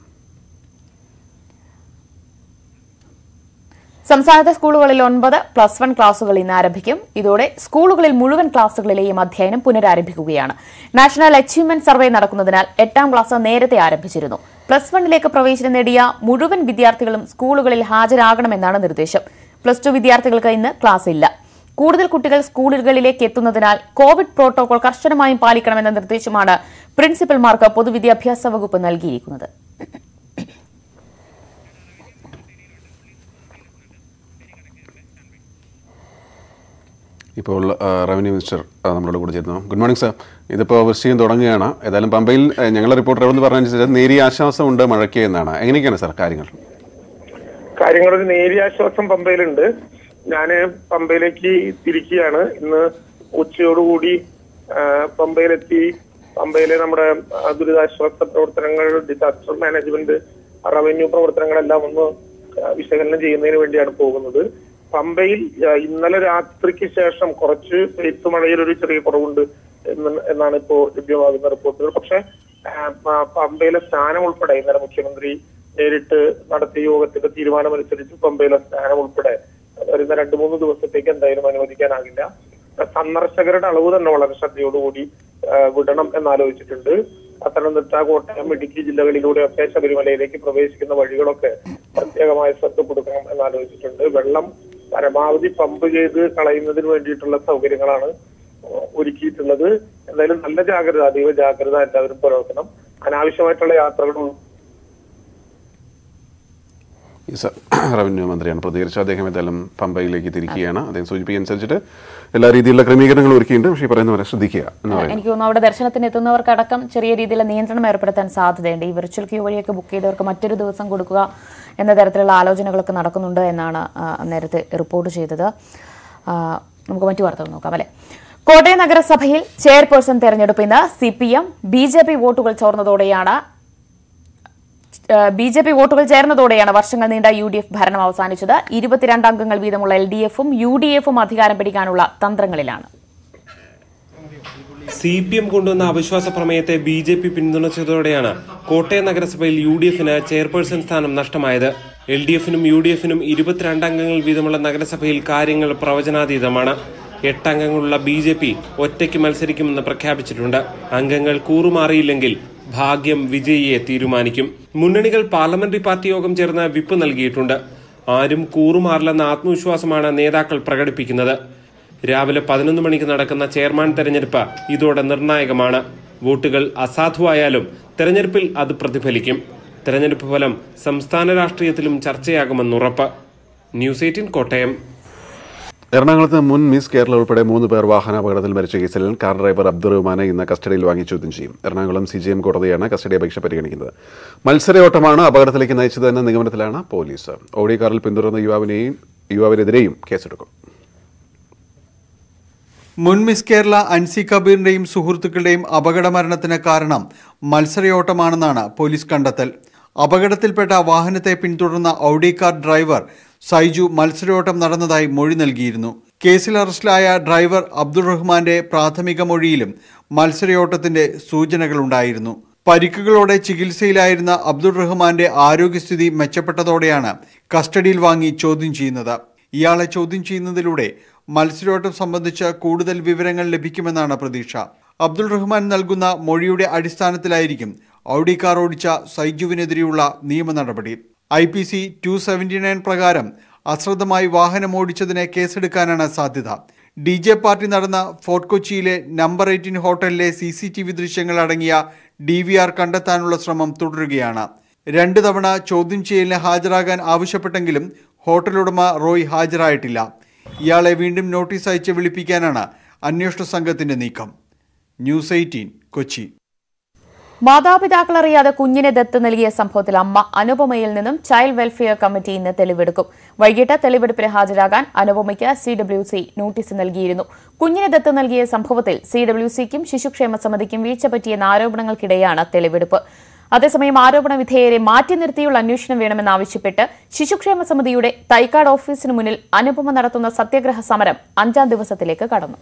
സംസ്ഥാനത്തെ സ്കൂളുകളിൽ ഒൻപത് പ്ലസ് വൺ ക്ലാസുകൾ ഇന്ന് ആരംഭിക്കും ഇതോടെ സ്കൂളുകളിൽ മുഴുവൻ ക്ലാസുകളിലെയും അധ്യയനം പുനരാരംഭിക്കുകയാണ് നാഷണൽ അച്ചീവ്മെന്റ് സർവേ നടക്കുന്നതിനാൽ എട്ടാം ക്ലാസ് നേരത്തെ ആരംഭിച്ചിരുന്നു പ്ലസ് വണ്ണിലേക്ക് പ്രവേശനം നേടിയ മുഴുവൻ വിദ്യാർത്ഥികളും സ്കൂളുകളിൽ ഹാജരാകണമെന്നാണ് നിർദ്ദേശം പ്ലസ് ടു വിദ്യാർത്ഥികൾക്ക് ഇന്ന് ക്ലാസ് ഇല്ല കൂടുതൽ കുട്ടികൾ സ്കൂളുകളിലേക്ക് എത്തുന്നതിനാൽ കോവിഡ് പ്രോട്ടോകോൾ കർശനമായും പാലിക്കണമെന്ന നിർദ്ദേശമാണ് പ്രിൻസിപ്പൽമാർക്ക് പൊതുവിദ്യാഭ്യാസ വകുപ്പ് നൽകിയിരിക്കുന്നത് ഇപ്പോൾ ആ, റവന്യൂ മിനിസ്റ്റർ ആ, നമ്മളോട് കൂടെ ചേരുന്നു ഗുഡ് മോർണിംഗ് സർ ഇതിപ്പോൾ വൃശ്ചികം തുടങ്ങുകയാണ് ഏതായാലും പമ്പയിൽ ആ, ഞങ്ങളുടെ റിപ്പോർട്ടർ എന്ന് പറഞ്ഞനുസരിച്ച് നേരിയ ആശ്വാസമുണ്ട് മഴയ്ക്ക് എന്നാണ് എങ്ങനെയൊക്കെയാണ് സാർ കാര്യങ്ങൾ കാര്യങ്ങളൊരു നേരിയ ആശ്വാസം പമ്പയിലുണ്ട് ഞാൻ പമ്പയിലേക്ക് തിരിക്കുകയാണ് ഇന്ന് ഉച്ചയോടുകൂടി ആ, പമ്പയിലെത്തി പമ്പയിലെ നമ്മുടെ ആ, ദുരിതാശ്വാസ പ്രവർത്തനങ്ങൾ ഡിസാസ്റ്റർ മാനേജ്മെന്റ് റവന്യൂ പ്രവർത്തനങ്ങളെല്ലാം ഒന്ന് ആ, വിശകലനം ചെയ്യുന്നതിന് വേണ്ടിയാണ് പോകുന്നത് പമ്പയിൽ ആ, ഇന്നലെ രാത്രിക്ക് ശേഷം കുറച്ച് പെയ്ത്ത് മഴയിൽ ഒരു ചെറിയ കുറവുണ്ട് എന്ന് എന്നാണ് ഇപ്പോ ലഭ്യമാകുന്ന റിപ്പോർട്ടുകൾ പക്ഷെ ആ, പ- പമ്പയിലെ സ്ഥാനം ഉൾപ്പെടെ ഇന്നലെ മുഖ്യമന്ത്രി നേരിട്ട് നടത്തിയ യോഗത്തിന്റെ തീരുമാനമനുസരിച്ച് പമ്പയിലെ സ്ഥാനം ഉൾപ്പെടെ വരുന്ന രണ്ടു മൂന്ന് ദിവസത്തേക്ക് എന്തായാലും അനുവദിക്കാനാകില്ല സന്ദർശകരുടെ അളവ് തന്നെ വളരെ ശ്രദ്ധയോടുകൂടി ആ, വിടണം എന്നാലോചിച്ചിട്ടുണ്ട് പത്തനംതിട്ട കോട്ടയം ഇടുക്കി ജില്ലകളിലൂടെയൊക്കെ ശബരിമലയിലേക്ക് പ്രവേശിക്കുന്ന വഴികളൊക്കെ പ്രത്യേകമായ ശ്രദ്ധ കൊടുക്കണം എന്നാലോചിച്ചിട്ടുണ്ട് വെള്ളം പരമാവധി പമ്പ് ചെയ്ത് കളയുന്നതിന് വേണ്ടിയിട്ടുള്ള സൗകര്യങ്ങളാണ് ഒരുക്കിയിട്ടുള്ളത് എന്തായാലും നല്ല ജാഗ്രത അതീവ ജാഗ്രത എല്ലാവരും പുലർത്തണം അനാവശ്യമായിട്ടുള്ള യാത്രകൾ ഈ സ- റവന്യൂ മന്ത്രിയാണ് പ്രതികരിച്ചത് അദ്ദേഹം ഏതായാലും പമ്പയിലേക്ക് തിരിക്കുകയാണ് അദ്ദേഹം സൂചിപ്പിക്കനുസരിച്ചിട്ട് എല്ലാ രീതിയിലുള്ള ക്രമീകരണങ്ങളും ഒരുക്കിയിട്ടുണ്ട് പക്ഷേ ഈ പറയുന്നവരെ ശ്രദ്ധിക്കുക എന്ന് പറയുന്നത് എനിക്ക് തോന്നുന്നു അവിടെ ദർശനത്തിന് എത്തുന്നവർക്കടക്കം ചെറിയ രീതിയിലുള്ള നിയന്ത്രണം ഏർപ്പെടുത്താൻ സാധ്യതയുണ്ട് ഈ വിർച്വൽ ക്യൂ വഴിയൊക്കെ ബുക്ക് ചെയ്തവർക്ക് മറ്റൊരു ദിവസം കൊടുക്കുക എന്ന തരത്തിലുള്ള ആലോചനകളൊക്കെ നടക്കുന്നുണ്ട് എന്നാണ് ആ, നേരത്തെ റിപ്പോർട്ട് ചെയ്തത് ആ, നമുക്ക് മറ്റു വാർത്തകൾ നോക്കാം അല്ലെ കോട്ടയം നഗരസഭയിൽ ചെയർപേഴ്സൺ തെരഞ്ഞെടുപ്പ് ഇന്ന് C P M B J P വോട്ടുകൾ ചോർന്നതോടെയാണ് ബി ജെ പി വോട്ടുകൾ ചേർന്നതോടെയാണ് വർഷങ്ങൾ നീണ്ട യു ഡി എഫ് ഭരണം അവസാനിച്ചത് ഇരുപത്തിരണ്ട് അംഗങ്ങൾ വീതമുള്ള എൽ ഡി എഫും യു ഡി എഫും അധികാരം പിടിക്കാനുള്ള തന്ത്രങ്ങളിലാണ് സി പി എം കൊണ്ടുവന്ന അവിശ്വാസ പ്രമേയത്തെ ബി ജെ പി പിന്തുണച്ചതോടെയാണ് കോട്ടയം നഗരസഭയിൽ യു ഡി എഫിന് ചെയർപേഴ്സൺ സ്ഥാനം നഷ്ടമായത് എൽ ഡി എഫിനും യു ഡി എഫിനും ഇരുപത്തിരണ്ട് അംഗങ്ങൾ വീതമുള്ള നഗരസഭയിൽ കാര്യങ്ങൾ പ്രവചനാതീതമാണ് എട്ട് അംഗങ്ങളുള്ള ബി ജെ പി ഒറ്റയ്ക്ക് മത്സരിക്കുമെന്ന് പ്രഖ്യാപിച്ചിട്ടുണ്ട് അംഗങ്ങൾ കൂറുമാറിയില്ലെങ്കിൽ ഭാഗ്യം വിജയിയെ തീരുമാനിക്കും മുന്നണികൾ പാർലമെന്ററി പാർട്ടി യോഗം ചേർന്ന് വിപ്പ് നൽകിയിട്ടുണ്ട് ആരും കൂറുമാറില്ലെന്ന ആത്മവിശ്വാസമാണ് നേതാക്കൾ പ്രകടിപ്പിക്കുന്നത് രാവിലെ പതിനൊന്ന് മണിക്ക് നടക്കുന്ന ചെയർമാൻ തെരഞ്ഞെടുപ്പ് ഇതോടെ നിർണായകമാണ് വോട്ടുകൾ അസാധുവായാലും തെരഞ്ഞെടുപ്പിൽ അത് പ്രതിഫലിക്കും തെരഞ്ഞെടുപ്പ് ഫലം സംസ്ഥാന രാഷ്ട്രീയത്തിലും ചർച്ചയാകുമെന്നുറപ്പ് ന്യൂസ് എയ്റ്റീൻ കോട്ടയം എറണാകുളത്ത് മുൻ മിസ് കേരള ഉൾപ്പെടെ മൂന്ന് പേർ വാഹനാപകടത്തിൽ മരിച്ച കേസിൽ കാർ ഡ്രൈവർ അബ്ദുറഹ്മാനെ ഇന്ന് കസ്റ്റഡിയിൽ വാങ്ങി ചോദ്യം ചെയ്യും എറണാകുളം സി ജി എം കോടതിയാണ് കസ്റ്റഡി അപേക്ഷ പരിഗണിക്കുന്നത് മത്സരയോട്ടമാണ് അപകടത്തിലേക്ക് നയിച്ചതെന്ന നിഗമനത്തിലാണ് പോലീസ് ഓടി കാറിൽ പിന്തുടർന്ന യുവാവിനെയും യുവാവിനെതിരെയും കേസെടുക്കും മുൻ മിസ് കേരള അൻസി കബീറിന്റെയും സുഹൃത്തുക്കളുടെയും അപകടമരണത്തിന് കാരണം മത്സരയോട്ടമാണെന്നാണ് പോലീസ് കണ്ടെത്തൽ അപകടത്തിൽപ്പെട്ട വാഹനത്തെ പിന്തുടർന്ന ഔഡി കാർ ഡ്രൈവർ സൈജു മത്സരയോട്ടം നടന്നതായി മൊഴി നൽകിയിരുന്നു കേസിൽ അറസ്റ്റിലായ ഡ്രൈവർ അബ്ദുൾ റഹ്മാന്റെ പ്രാഥമിക മൊഴിയിലും മത്സരയോട്ടത്തിന്റെ സൂചനകളുണ്ടായിരുന്നു പരിക്കുകളോടെ ചികിത്സയിലായിരുന്ന അബ്ദുൾ റഹ്മാന്റെ ആരോഗ്യസ്ഥിതി മെച്ചപ്പെട്ടതോടെയാണ് കസ്റ്റഡിയിൽ വാങ്ങി ചോദ്യം ചെയ്യുന്നത് ഇയാളെ ചോദ്യം ചെയ്യുന്നതിലൂടെ മത്സരോട്ടം സംബന്ധിച്ച് കൂടുതൽ വിവരങ്ങൾ ലഭിക്കുമെന്നാണ് പ്രതീക്ഷ അബ്ദുൾ റഹ്മാൻ നൽകുന്ന മൊഴിയുടെ അടിസ്ഥാനത്തിലായിരിക്കും ഔഡി കാർ ഓടിച്ച സൈജുവിനെതിരെയുള്ള നിയമ നടപടി I P C two seventy nine പ്രകാരം അശ്രദ്ധമായി വാഹനം ഓടിച്ചതിന് കേസെടുക്കാനാണ് സാധ്യത ഡി ജെ പാർട്ടി നടന്ന ഫോർട്ട് കൊച്ചിയിലെ നമ്പർ എയ്റ്റീൻ ഹോട്ടലിലെ സി സി ടി വി ദൃശ്യങ്ങൾ അടങ്ങിയ ഡി വി ആർ കണ്ടെത്താനുള്ള ശ്രമം തുടരുകയാണ് രണ്ട് തവണ ചോദ്യം ചെയ്യലിന് ഹാജരാകാൻ ആവശ്യപ്പെട്ടെങ്കിലും ഹോട്ടൽ ഉടമ റോയ് ഹാജരായിട്ടില്ല ഇയാളെ വീണ്ടും നോട്ടീസ് അയച്ച് വിളിപ്പിക്കാനാണ് അന്വേഷണ സംഘത്തിന്റെ നീക്കം ന്യൂസ് എയ്റ്റീൻ കൊച്ചി മാതാപിതാക്കൾ അറിയാതെ കുഞ്ഞിനെ ദത്ത് നൽകിയ സംഭവത്തിൽ അമ്മ അനുപമയിൽ നിന്നും ചൈൽഡ് വെൽഫെയർ കമ്മിറ്റി ഇന്ന് തെളിവെടുക്കും വൈകിട്ട് തെളിവെടുപ്പിന് ഹാജരാകാൻ അനുപമയ്ക്ക് സി ഡബ്ല്യു സി നോട്ടീസ് നൽകിയിരുന്നു കുഞ്ഞിനെ ദത്ത് നൽകിയ സംഭവത്തിൽ സി ഡബ്ല്യു സിക്കും ശിശുക്ഷേമ സമിതിക്കും വീഴ്ച പറ്റിയെന്ന ആരോപണങ്ങൾക്കിടെയാണ് തെളിവെടുപ്പ് അതേസമയം ആരോപണ വിധേയരെ മാറ്റി നിർത്തിയുള്ള അന്വേഷണം വേണമെന്നാവശ്യപ്പെട്ട് ശിശുക്ഷേമ സമിതിയുടെ തൈക്കാട് ഓഫീസിന് മുന്നിൽ അനുപമ നടത്തുന്ന സത്യാഗ്രഹ സമരം അഞ്ചാം ദിവസത്തിലേക്ക് കടന്നു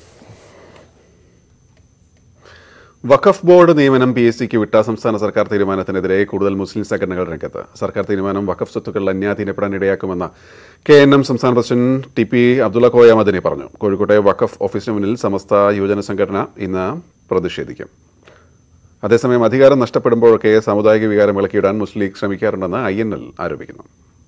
വഖഫ് ബോർഡ് നിയമനം പി എസ് സിക്ക് വിട്ട സംസ്ഥാന സർക്കാർ തീരുമാനത്തിനെതിരെ കൂടുതൽ മുസ്ലിം സംഘടനകൾ രംഗത്ത് സർക്കാർ തീരുമാനം വഖഫ് സ്വത്തുക്കൾ അന്യാധീനപ്പെടാൻ ഇടയാക്കുമെന്ന കെ എൻ എം സംസ്ഥാന president T P Abdulla Koya Madani പറഞ്ഞു കോഴിക്കോട്ടെ വഖഫ് ഓഫീസിന് മുന്നിൽ സമസ്ത യുവജന സംഘടന ഇന്ന് പ്രതിഷേധിക്കും അതേസമയം അധികാരം നഷ്ടപ്പെടുമ്പോഴൊക്കെ സാമുദായിക വികാരം വിളക്കിയിടാൻ മുസ്ലിം ലീഗ് ശ്രമിക്കാറുണ്ടെന്ന് ഐ എൻ എൽ ആരോപിക്കുന്നു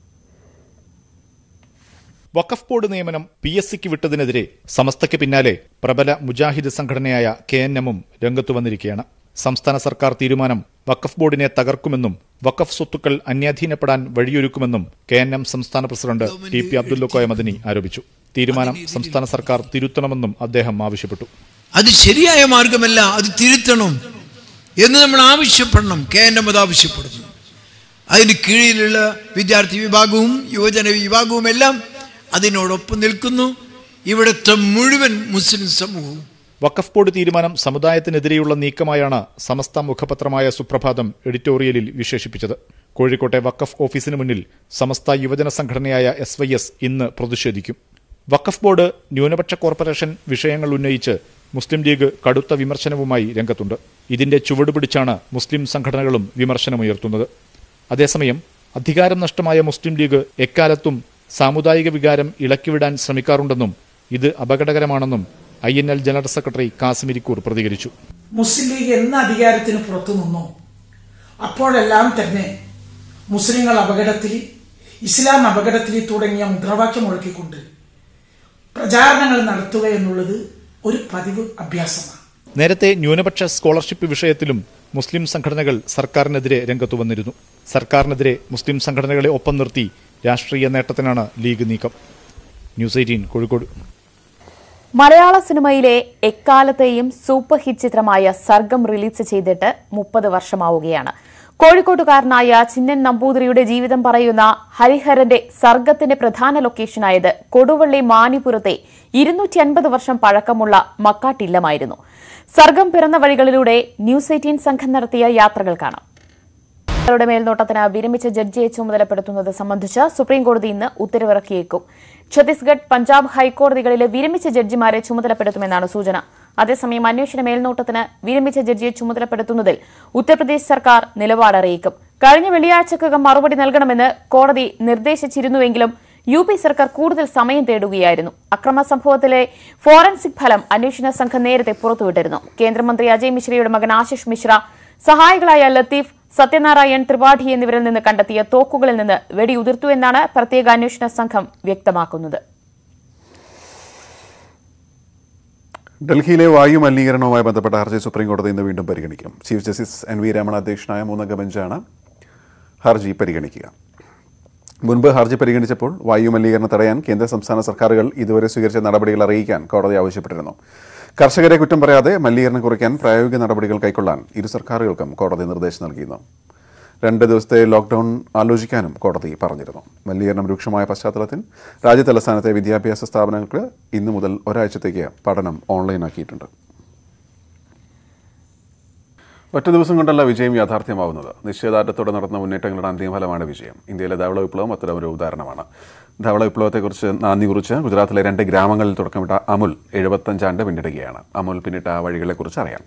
വഖഫ് ബോർഡ് നിയമനം പി എസ് സിക്ക് വിട്ടതിനെതിരെ സമസ്തയ്ക്ക് പിന്നാലെ പ്രബല മുജാഹിദ് സംഘടനയായ കെ എൻ എമ്മും രംഗത്തു വന്നിരിക്കുകയാണ് സംസ്ഥാന സർക്കാർ തീരുമാനം വഖഫ് ബോർഡിനെ തകർക്കുമെന്നും വഖഫ് സ്വത്തുക്കൾ അന്യാധീനപ്പെടാൻ വഴിയൊരുക്കുമെന്നും കെ എൻ എം സംസ്ഥാന president T P Abdullakoya Madani ആരോപിച്ചു തീരുമാനം സംസ്ഥാന സർക്കാർ തിരുത്തണമെന്നും അദ്ദേഹം ആവശ്യപ്പെട്ടു അത് ശരിയായ മാർഗമല്ല അത് തിരുത്തണം എന്ന് നമ്മൾ ആവശ്യപ്പെടണം കെ എൻ എം അത് ആവശ്യപ്പെടുന്നു അതിന് കീഴിലുള്ള വിദ്യാർത്ഥി വിഭാഗവും യുവജന വിഭാഗവും എല്ലാം അതിനോടൊപ്പം നിൽക്കുന്നു ഇവിടുത്തെ മുഴുവൻ മുസ്ലിം സമൂഹവും വഖഫ് ബോർഡ് തീരുമാനം സമുദായത്തിനെതിരെയുള്ള നീക്കമായാണ് സമസ്ത മുഖപത്രമായ സുപ്രഭാതം എഡിറ്റോറിയലിൽ വിശേഷിപ്പിച്ചത് കോഴിക്കോട്ടെ വഖഫ് ഓഫീസിന് മുന്നിൽ സമസ്ത യുവജന സംഘടനയായ എസ് വൈ എസ് ഇന്ന് പ്രതിഷേധിക്കും വഖഫ് ബോർഡ് ന്യൂനപക്ഷ കോർപ്പറേഷൻ വിഷയങ്ങൾ ഉന്നയിച്ച് മുസ്ലിം ലീഗ് കടുത്ത വിമർശനവുമായി രംഗത്തുണ്ട് ഇതിന്റെ ചുവട് പിടിച്ചാണ് മുസ്ലിം സംഘടനകളും വിമർശനമുയർത്തുന്നത് അതേസമയം അധികാരം നഷ്ടമായ മുസ്ലിം ലീഗ് എക്കാലത്തും സാമുദായിക വികാരം ഇളക്കിവിടാൻ ശ്രമിക്കാറുണ്ടെന്നും ഇത് അപകടകരമാണെന്നും I N L general secretary Kasim Irikkur പ്രതികരിച്ചു മുസ്ലിം ലീഗ് എന്ന് അധികാരത്തിന് പുറത്തു നിന്നോ അപ്പോഴെല്ലാം തന്നെ മുസ്ലിങ്ങൾ അപകടത്തിൽ ഇസ്ലാം അപകടത്തിൽ തുടങ്ങിയ മുദ്രാവാക്യം മുഴക്കിക്കൊണ്ട് പ്രചാരണങ്ങൾ നടത്തുക എന്നുള്ളത് ഒരു പതിവ് അഭ്യാസമാണ് നേരത്തെ ന്യൂനപക്ഷ സ്കോളർഷിപ്പ് വിഷയത്തിലും മുസ്ലിം സംഘടനകൾ സർക്കാരിനെതിരെ രംഗത്തു വന്നിരുന്നു സർക്കാരിനെതിരെ മുസ്ലിം സംഘടനകളെ ഒപ്പം നിർത്തി രാഷ്ട്രീയ നേട്ടത്തിനാണ് ലീഗ് നീക്കം ന്യൂസ് എയ്റ്റീൻ കോഴിക്കോട് മലയാള സിനിമയിലെ എക്കാലത്തെയും സൂപ്പർ ഹിറ്റ് ചിത്രമായ സർഗം റിലീസ് ചെയ്തിട്ട് മുപ്പത് വർഷമാവുകയാണ് കോഴിക്കോട്ടുകാരനായ ചിന്നൻ നമ്പൂതിരിയുടെ ജീവിതം പറയുന്ന ഹരിഹരന്റെ സർഗത്തിന്റെ പ്രധാന ലൊക്കേഷനായത് കൊടുവള്ളി മാനിപുരത്തെ ഇരുന്നൂറ്റി അൻപത് വർഷം പഴക്കമുള്ള മക്കാട്ടില്ലമായിരുന്നു സർഗം പിറന്ന വഴികളിലൂടെ ന്യൂസ് എയ്റ്റീൻ സംഘം നടത്തിയ യാത്രകൾ കാണാം യുടെ മേൽനോട്ടത്തിന് വിരമിച്ച ജഡ്ജിയെ ചുമതലപ്പെടുത്തുന്നത് സംബന്ധിച്ച് സുപ്രീംകോടതി ഇന്ന് ഉത്തരവിറക്കിയേക്കും ഛത്തീസ്ഗഡ് പഞ്ചാബ് ഹൈക്കോടതികളിലെ വിരമിച്ച ജഡ്ജിമാരെ ചുമതലപ്പെടുത്തുമെന്നാണ് സൂചന അതേസമയം അന്വേഷണ മേൽനോട്ടത്തിന് വിരമിച്ച ജഡ്ജിയെ ചുമതലപ്പെടുത്തുന്നതിൽ ഉത്തർപ്രദേശ് സർക്കാർ നിലപാട് അറിയിക്കും കഴിഞ്ഞ വെള്ളിയാഴ്ചക്കകം മറുപടി നൽകണമെന്ന് കോടതി നിർദ്ദേശിച്ചിരുന്നുവെങ്കിലും യു പി സർക്കാർ കൂടുതൽ സമയം തേടുകയായിരുന്നു അക്രമ സംഭവത്തിലെ ഫോറൻസിക് ഫലം അന്വേഷണ സംഘം നേരത്തെ പുറത്തുവിട്ടിരുന്നു കേന്ദ്രമന്ത്രി അജയ് മിശ്രയുടെ മകൻ ആശിഷ് മിശ്ര സഹായികളായ ലത്തീഫ് സത്യനാരായൺ ത്രിപാഠി എന്നിവരിൽ നിന്ന് കണ്ടെത്തിയ തോക്കുകളിൽ നിന്ന് വെടിയുതിർത്തു എന്നാണ് പ്രത്യേക അന്വേഷണ സംഘം വ്യക്തമാക്കുന്നത് ഡൽഹിയിലെ വായു മലിനീകരണവുമായി ബന്ധപ്പെട്ട ഹർജി സുപ്രീം കോടതി ഇന്ന് വീണ്ടും പരിഗണിക്കും chief justice N V Ramana അധ്യക്ഷനായ മൂന്നംഗ ബെഞ്ചാണ് ഹർജി പരിഗണിക്കുക മുൻപ് ഹർജി പരിഗണിച്ചപ്പോൾ വായു മലിനീകരണം തടയാൻ കേന്ദ്ര സംസ്ഥാന സർക്കാരുകൾ ഇതുവരെ സ്വീകരിച്ച നടപടികൾ അറിയിക്കാൻ കോടതി ആവശ്യപ്പെട്ടിരുന്നു കർഷകരെ കുറ്റം പറയാതെ മലിനീകരണം കുറയ്ക്കാൻ പ്രായോഗിക നടപടികൾ കൈക്കൊള്ളാൻ ഇരു സർക്കാരുകൾക്കും കോടതി നിർദ്ദേശം നൽകിയിരുന്നു രണ്ട് ദിവസത്തെ ലോക്ഡൌൺ ആലോചിക്കാനും കോടതി പറഞ്ഞിരുന്നു മലിനീകരണം രൂക്ഷമായ പശ്ചാത്തലത്തിൽ രാജ്യതലസ്ഥാനത്തെ വിദ്യാഭ്യാസ സ്ഥാപനങ്ങൾക്ക് ഇന്നു മുതൽ ഒരാഴ്ചത്തേക്ക് പഠനം ഓൺലൈനാക്കിയിട്ടുണ്ട് ഒറ്റ ദിവസം കൊണ്ടല്ല വിജയം യാഥാർത്ഥ്യമാവുന്നത് നിശ്ചയദാർഢ്യത്തോടെ നടന്ന മുന്നേറ്റങ്ങളുടെ അന്തിമഫലമാണ് വിജയം ഇന്ത്യയിലെ ധവള വിപ്ലവം അത്തരം ഒരു ഉദാഹരണമാണ് ധവള വിപ്ലവത്തെക്കുറിച്ച് നാന്ദി കുറിച്ച് ഗുജറാത്തിലെ രണ്ട് ഗ്രാമങ്ങളിൽ തുടക്കമിട്ട അമുൽ എഴുപത്തഞ്ചാണ്ട് പിന്നിടുകയാണ് അമുൽ പിന്നിട്ട ആ വഴികളെക്കുറിച്ച് അറിയാം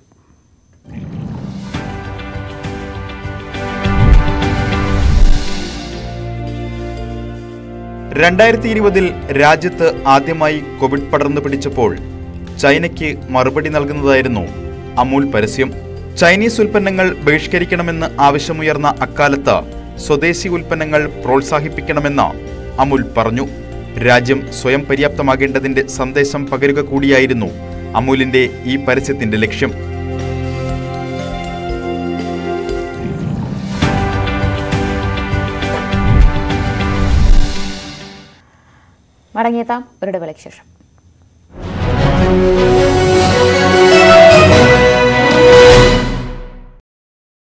രണ്ടായിരത്തി ഇരുപതിൽ രാജ്യത്ത് ആദ്യമായി കോവിഡ് പടർന്നു പിടിച്ചപ്പോൾ ചൈനയ്ക്ക് മറുപടി നൽകുന്നതായിരുന്നു അമൂൽ പരസ്യം ചൈനീസ് ഉൽപ്പന്നങ്ങൾ ബഹിഷ്കരിക്കണമെന്ന് ആവശ്യമുയർന്ന അക്കാലത്ത് സ്വദേശി ഉൽപ്പന്നങ്ങൾ പ്രോത്സാഹിപ്പിക്കണമെന്ന് അമുൽ പറഞ്ഞു രാജ്യം സ്വയം പര്യാപ്തമാകേണ്ടതിന്റെ സന്ദേശം പകരുക കൂടിയായിരുന്നു അമൂലിന്റെ ഈ പരസ്യത്തിന്റെ ലക്ഷ്യം മടങ്ങിയെത്താം ഒരു ഇടവേളയ്ക്ക് ശേഷം